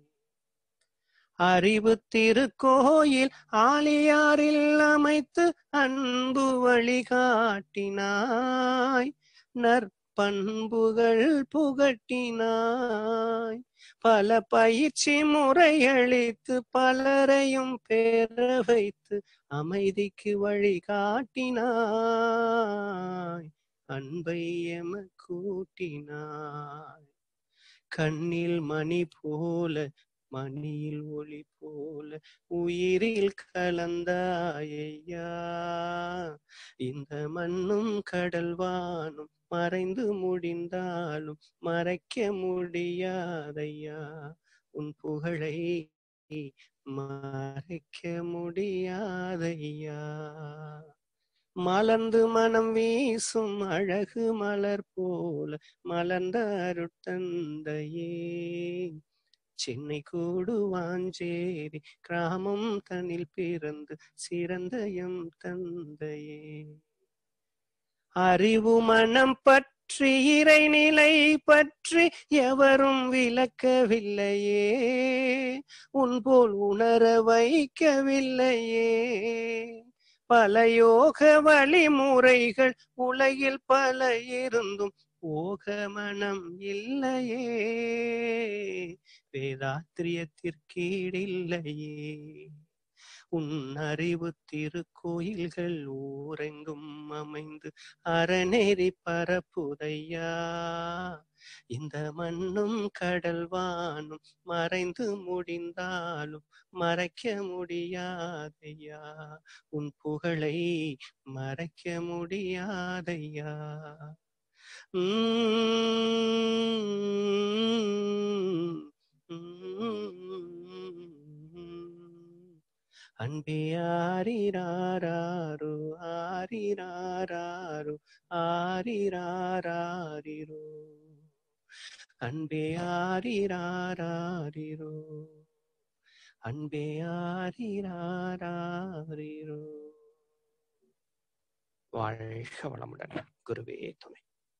அறிவு திருக்கோயில் ஆலியாரில் அமைத்து அன்பு வழிகாட்டினாய் நற்பண்புகள் புகட்டினாய் பல பயிற்சி முறையளித்து பலரையும் பெற வைத்து அமைதிக்கு வழிகாட்டினாய் அன்பை எம கூட்டினாய் கண்ணில் மணி போல மணியில் ஒளி போல உயிரில் கலந்தாயையா இந்த மண்ணும் கடல்வானும் மறைந்து முடிந்தாலும் மறைக்க முடியாதையா உன் புகழை மறைக்க முடியாதையா மலர்ந்து மனம் வீசும் அழகு மலர் போல மலர்ந்த அருட்தந்தையே சென்னை கூடுவாஞ்சேரி கிராமம் தன்னில் பிறந்து சிறந்த எம் தந்தையே அறிவு மனம் பற்றி இறைநிலை பற்றி எவரும் விளக்கவில்லையே உன்போல் உணர வைக்கவில்லையே பல யோக வழிமுறைகள் உலகில் பல இருந்தும் போக மனம் இல்லையே வேதாத்திரியத்திற்கீடில்லையே உன் அறிவு திருக்கோயில்கள் ஊரெங்கும் அமைந்து அறநெறி பரப்புதையா இந்த மண்ணும் கடல்வானும் மறைந்து முடிந்தாலும் மறைக்க முடியாதையா உன் புகழை மறைக்க முடியாதையா அன்பே ஆரிராரோ ஆரிராரோ ஆரிராரிரோ அன்பே ஆரிராரிரோ அன்பே ஆரிராரிரோ வாழ்க வளமுடன் குருவே துணை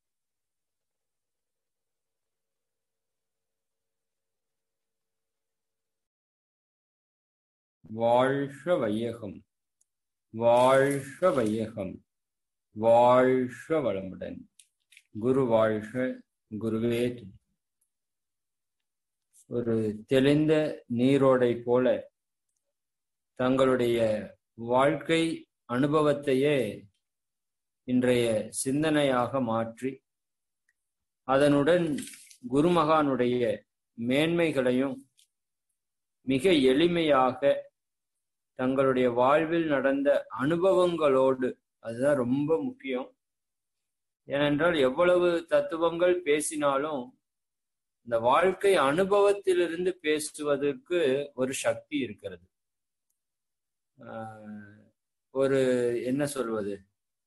வாழ்க வையகம் வாழ்க வையகம் வாழ்க வளமுடன் குரு வாழ்க குருவே துணை. ஒரு தெளிந்த நீரோடை போல தங்களுடைய வாழ்க்கை அனுபவத்தையே இன்றைய சிந்தனையாக மாற்றி அதனுடன் குருமகானுடைய மேன்மைகளையும் மிக எளிமையாக தங்களுடைய வாழ்வில் நடந்த அனுபவங்களோடு அதுதான் ரொம்ப முக்கியம் ஏனென்றால் எவ்வளவு தத்துவங்கள் பேசினாலும் இந்த வாழ்க்கை அனுபவத்திலிருந்து பேசுவதற்கு ஒரு சக்தி இருக்கிறது ஆஹ் ஒரு என்ன சொல்வது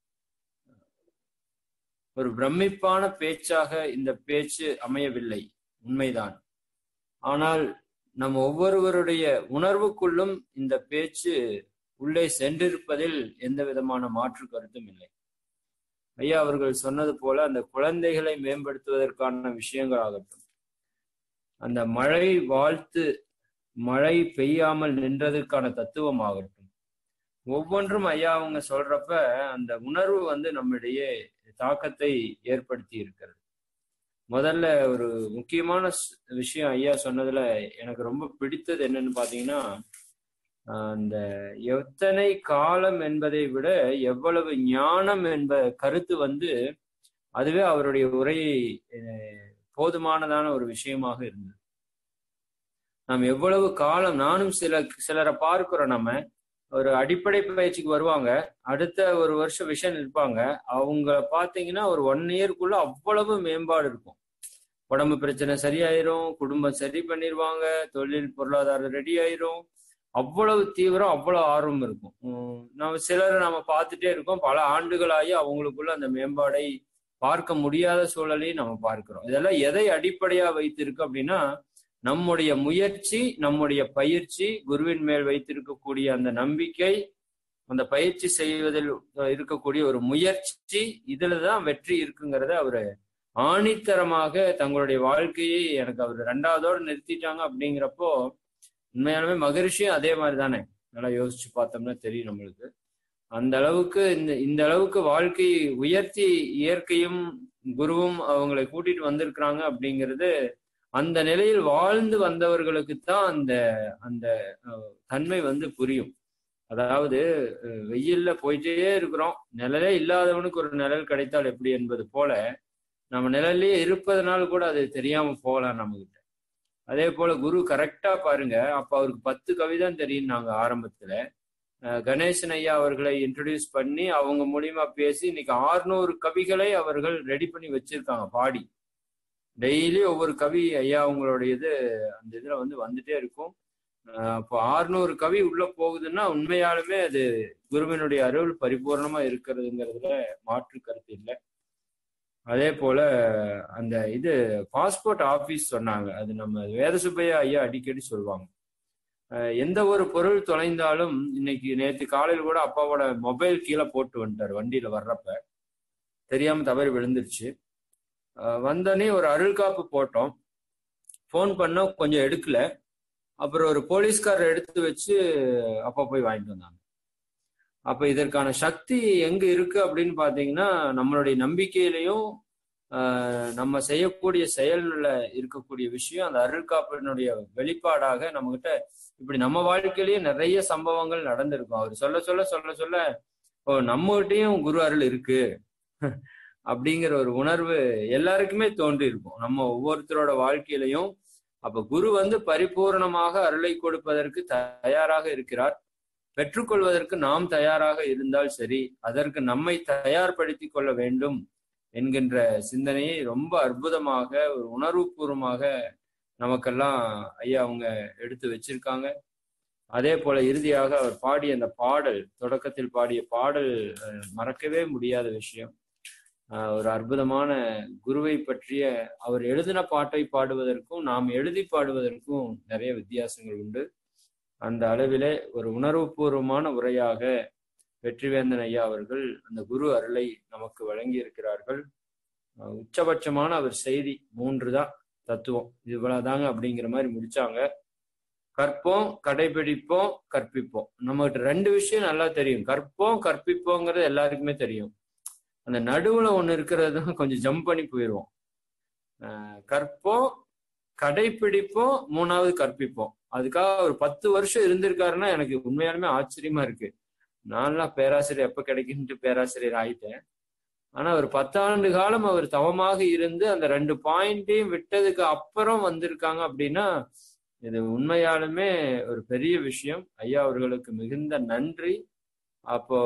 ஒரு பிரமிப்பான பேச்சாக இந்த பேச்சு அமையவில்லை உண்மைதான் ஆனால் நம் ஒவ்வொருவருடைய உணர்வுக்குள்ளும் இந்த பேச்சு உள்ளே சென்றிருப்பதில் எந்த விதமான மாற்று கருத்தும் இல்லை ஐயா அவர்கள் சொன்னது போல அந்த குழந்தைகளை மேம்படுத்துவதற்கான விஷயங்களாகட்டும் அந்த மழை வாழ்த்து மழை பெய்யாமல் நின்றதற்கான தத்துவம் ஆகட்டும் ஒவ்வொன்றும் ஐயா அவங்க சொல்றப்ப அந்த உணர்வு வந்து நம்மிடையே தாக்கத்தை ஏற்படுத்தி இருக்கிறது முதல்ல ஒரு முக்கியமான ஸ்- விஷயம் ஐயா சொன்னதுல எனக்கு ரொம்ப பிடித்தது என்னன்னு பாத்தீங்கன்னா ஆஹ் அந்த எத்தனை காலம் என்பதை விட எவ்வளவு ஞானம் என்ப கருத்து வந்து அதுவே அவருடைய உரையை அஹ், போதுமானதான ஒரு விஷயமாக இருந்தது நாம் எவ்வளவு காலம் நானும் சில சிலரை பார்க்கிறோம் நம்ம ஒரு அடிப்படை பயிற்சிக்கு வருவாங்க அடுத்த ஒரு வருஷம் விஷயம் இருப்பாங்க அவங்க பாத்தீங்கன்னா ஒரு ஒன் இயர்க்குள்ள அவ்வளவு மேம்பாடு இருக்கும் உடம்பு பிரச்சனை சரியாயிரும் குடும்பம் சரி பண்ணிடுவாங்க தொழில் பொருளாதாரம் ரெடி ஆயிரும் அவ்வளவு தீவிரம் அவ்வளவு ஆர்வம் இருக்கும் உம் நம்ம சிலரை நாம பார்த்துட்டே இருக்கோம் பல ஆண்டுகளாகி அவங்களுக்குள்ள அந்த மேம்பாடை பார்க்க முடியாத சூழலையும் நம்ம பார்க்கிறோம் இதெல்லாம் எதை அடிப்படையா வைத்திருக்கு அப்படின்னா நம்முடைய முயற்சி நம்முடைய பயிற்சி குருவின் மேல் வைத்திருக்கக்கூடிய அந்த நம்பிக்கை அந்த பயிற்சி செய்வதில் இருக்கக்கூடிய ஒரு முயற்சி இதுலதான் வெற்றி இருக்குங்கிறத அவரு ஆணித்தரமாக தங்களுடைய வாழ்க்கையை எனக்கு அவர் ரெண்டாவதோடு நிறுத்திட்டாங்க அப்படிங்கிறப்போ உண்மையாலுமே மகரிஷியும் அதே மாதிரி தானே நல்லா யோசிச்சு பார்த்தோம்னா தெரியும் நம்மளுக்கு அந்த அளவுக்கு இந்த இந்த அளவுக்கு வாழ்க்கையை உயர்த்தி இயற்கையும் குருவும் அவங்களை கூட்டிட்டு வந்திருக்கிறாங்க அப்படிங்கிறது அந்த நிலையில் வாழ்ந்து வந்தவர்களுக்கு தான் அந்த அந்த அஹ், தன்மை வந்து புரியும் அதாவது அஹ், வெயில்ல போயிட்டே இருக்கிறோம் நிழலே இல்லாதவனுக்கு ஒரு நிழல் கிடைத்தால் எப்படி என்பது போல நம்ம நிழல்லையே இருப்பதனால கூட அது தெரியாம போகலாம் நம்ம கிட்ட அதே போல குரு கரெக்டா பாருங்க அப்ப அவருக்கு பத்து கவிதான் தெரியும் நாங்க ஆரம்பத்துல அஹ், கணேசன் ஐயா அவர்களை இன்ட்ரடியூஸ் பண்ணி அவங்க மூலியமா பேசி இன்னைக்கு ஆறுநூறு கவிகளை அவர்கள் ரெடி பண்ணி வச்சிருக்காங்க பாடி டெய்லி ஒவ்வொரு கவி ஐயா அவங்களுடைய இது அந்த இதுல வந்து வந்துட்டே இருக்கும் அஹ் அப்போ ஆறுநூறு கவி உள்ள போகுதுன்னா உண்மையாலுமே அது குருவினுடைய அருள் பரிபூர்ணமா இருக்கிறதுங்கிறதுல மாற்று கருத்து இல்லை அதே போல அந்த இது பாஸ்போர்ட் ஆபீஸ் சொன்னாங்க அது நம்ம வேதசுப்பையா ஐயா அடிக்கடி சொல்லுவாங்க அஹ் எந்த ஒரு பொருள் தொலைந்தாலும் இன்னைக்கு நேற்று காலையில் கூட அப்பாவோட மொபைல் கீழே போட்டு வந்துட்டார் வண்டியில வர்றப்ப தெரியாம தவறி விழுந்துருச்சு அஹ் வந்தோடனே ஒரு அருள்காப்பு போட்டோம் ஃபோன் பண்ணோம் கொஞ்சம் எடுக்கல அப்புறம் ஒரு போலீஸ்காரர் எடுத்து வச்சு அப்பா போய் வாங்கிட்டு வந்தாங்க அப்ப இதற்கான சக்தி எங்க இருக்கு அப்படின்னு பாத்தீங்கன்னா நம்மளுடைய நம்பிக்கையிலையும் ஆஹ் நம்ம செய்யக்கூடிய செயல்ல இருக்கக்கூடிய விஷயம் அந்த அருள்காப்பினுடைய வெளிப்பாடாக நம்ம கிட்ட இப்படி நம்ம வாழ்க்கையிலேயே நிறைய சம்பவங்கள் நடந்திருக்கும் அவர் சொல்ல சொல்ல சொல்ல சொல்ல ஓ நம்மகிட்டயும் குரு அருள் இருக்கு அப்படிங்கிற ஒரு உணர்வு எல்லாருக்குமே தோன்றி இருக்கும் நம்ம ஒவ்வொருத்தரோட வாழ்க்கையிலையும் அப்ப குரு வந்து பரிபூர்ணமாக அருளை கொடுப்பதற்கு தயாராக இருக்கிறார் பெற்றுக்கொள்வதற்கு நாம் தயாராக இருந்தால் சரி அதற்கு நம்மை தயார்படுத்தி கொள்ள வேண்டும் என்கின்ற சிந்தனையை ரொம்ப அற்புதமாக ஒரு உணர்வுபூர்வமாக நமக்கெல்லாம் ஐயா அவங்க எடுத்து வச்சிருக்காங்க அதே போல இறுதியாக அவர் பாடிய அந்த பாடல் தொடக்கத்தில் பாடிய பாடல் அஹ், மறக்கவே முடியாத விஷயம் ஆஹ், ஒரு அற்புதமான குருவை பற்றிய அவர் எழுதின பாட்டை பாடுவதற்கும் நாம் எழுதி பாடுவதற்கும் நிறைய வித்தியாசங்கள் உண்டு அந்த அளவிலே ஒரு உணர்வுபூர்வமான உரையாக வெற்றிவேந்தன் ஐயா அவர்கள் அந்த குரு அருளை நமக்கு வழங்கி இருக்கிறார்கள் அஹ் உச்சபட்சமான அவர் செய்தி மூன்று தான் தத்துவம் இவ்வளவுதாங்க அப்படிங்கிற மாதிரி முடிச்சாங்க கற்போம் கடைபிடிப்போம் கற்பிப்போம் நம்மகிட்ட ரெண்டு விஷயம் நல்லா தெரியும் கற்போம் கற்பிப்போங்கிறது எல்லாருக்குமே தெரியும் அந்த நடுவுல ஒண்ணு இருக்கிறது தான் கொஞ்சம் ஜம்ப் பண்ணி போயிடுவோம் அஹ் கற்போம் கடைபிடிப்போம் மூணாவது கற்பிப்போம் அதுக்காக ஒரு பத்து வருஷம் இருந்திருக்காருன்னா எனக்கு உண்மையாலுமே ஆச்சரியமா இருக்கு நான்லாம் பேராசிரியர் எப்ப கிடைக்குன்ட்டு பேராசிரியர் ஆயிட்டேன் ஆனா ஒரு பத்தாண்டு காலம் அவர் தவமாக இருந்து அந்த ரெண்டு பாயிண்டையும் விட்டதுக்கு அப்புறம் வந்திருக்காங்க அப்படின்னா இது உண்மையாலுமே ஒரு பெரிய விஷயம் ஐயா அவர்களுக்கு மிகுந்த நன்றி அப்போ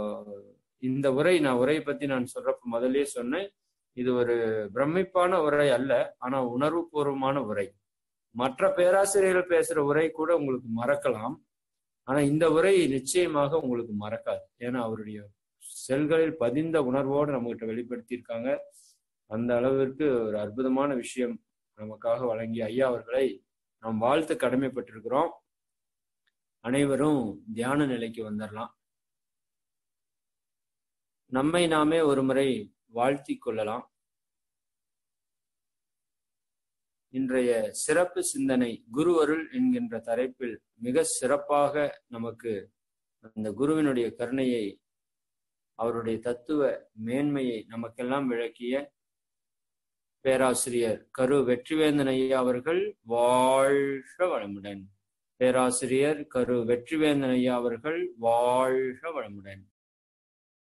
இந்த உரை நான் உரையை பத்தி நான் சொல்றப்ப முதல்லயே சொன்னேன் இது ஒரு பிரமிப்பான உரை அல்ல ஆனா உணர்வுபூர்வமான உரை மற்ற பேராசிரியர்கள் பேசுற உரை கூட உங்களுக்கு மறக்கலாம் ஆனா இந்த உரை நிச்சயமாக உங்களுக்கு மறக்காது ஏன்னா அவருடைய செல்களில் பதிந்த உணர்வோடு நம்மகிட்ட வெளிப்படுத்தியிருக்காங்க அந்த அளவிற்கு ஒரு அற்புதமான விஷயம் நமக்காக வழங்கிய ஐயா அவர்களை நாம் வாழ்த்து கடமைப்பட்டிருக்கிறோம் அனைவரும் தியான நிலைக்கு வந்துடலாம் நம்மை நாமே ஒரு முறை வாழ்த்தி கொள்ளலாம் இன்றைய சிறப்பு சிந்தனை குரு அருள் என்கின்ற தலைப்பில் மிக சிறப்பாக நமக்கு அந்த குருவினுடைய கருணையை அவருடைய தத்துவ மேன்மையை நமக்கெல்லாம் விளக்கிய பேராசிரியர் கரு வெற்றிவேந்தன் ஐயா அவர்கள் வாழ்க வளமுடன் பேராசிரியர் கரு வெற்றிவேந்தன் ஐயா அவர்கள் வாழ்க வளமுடன்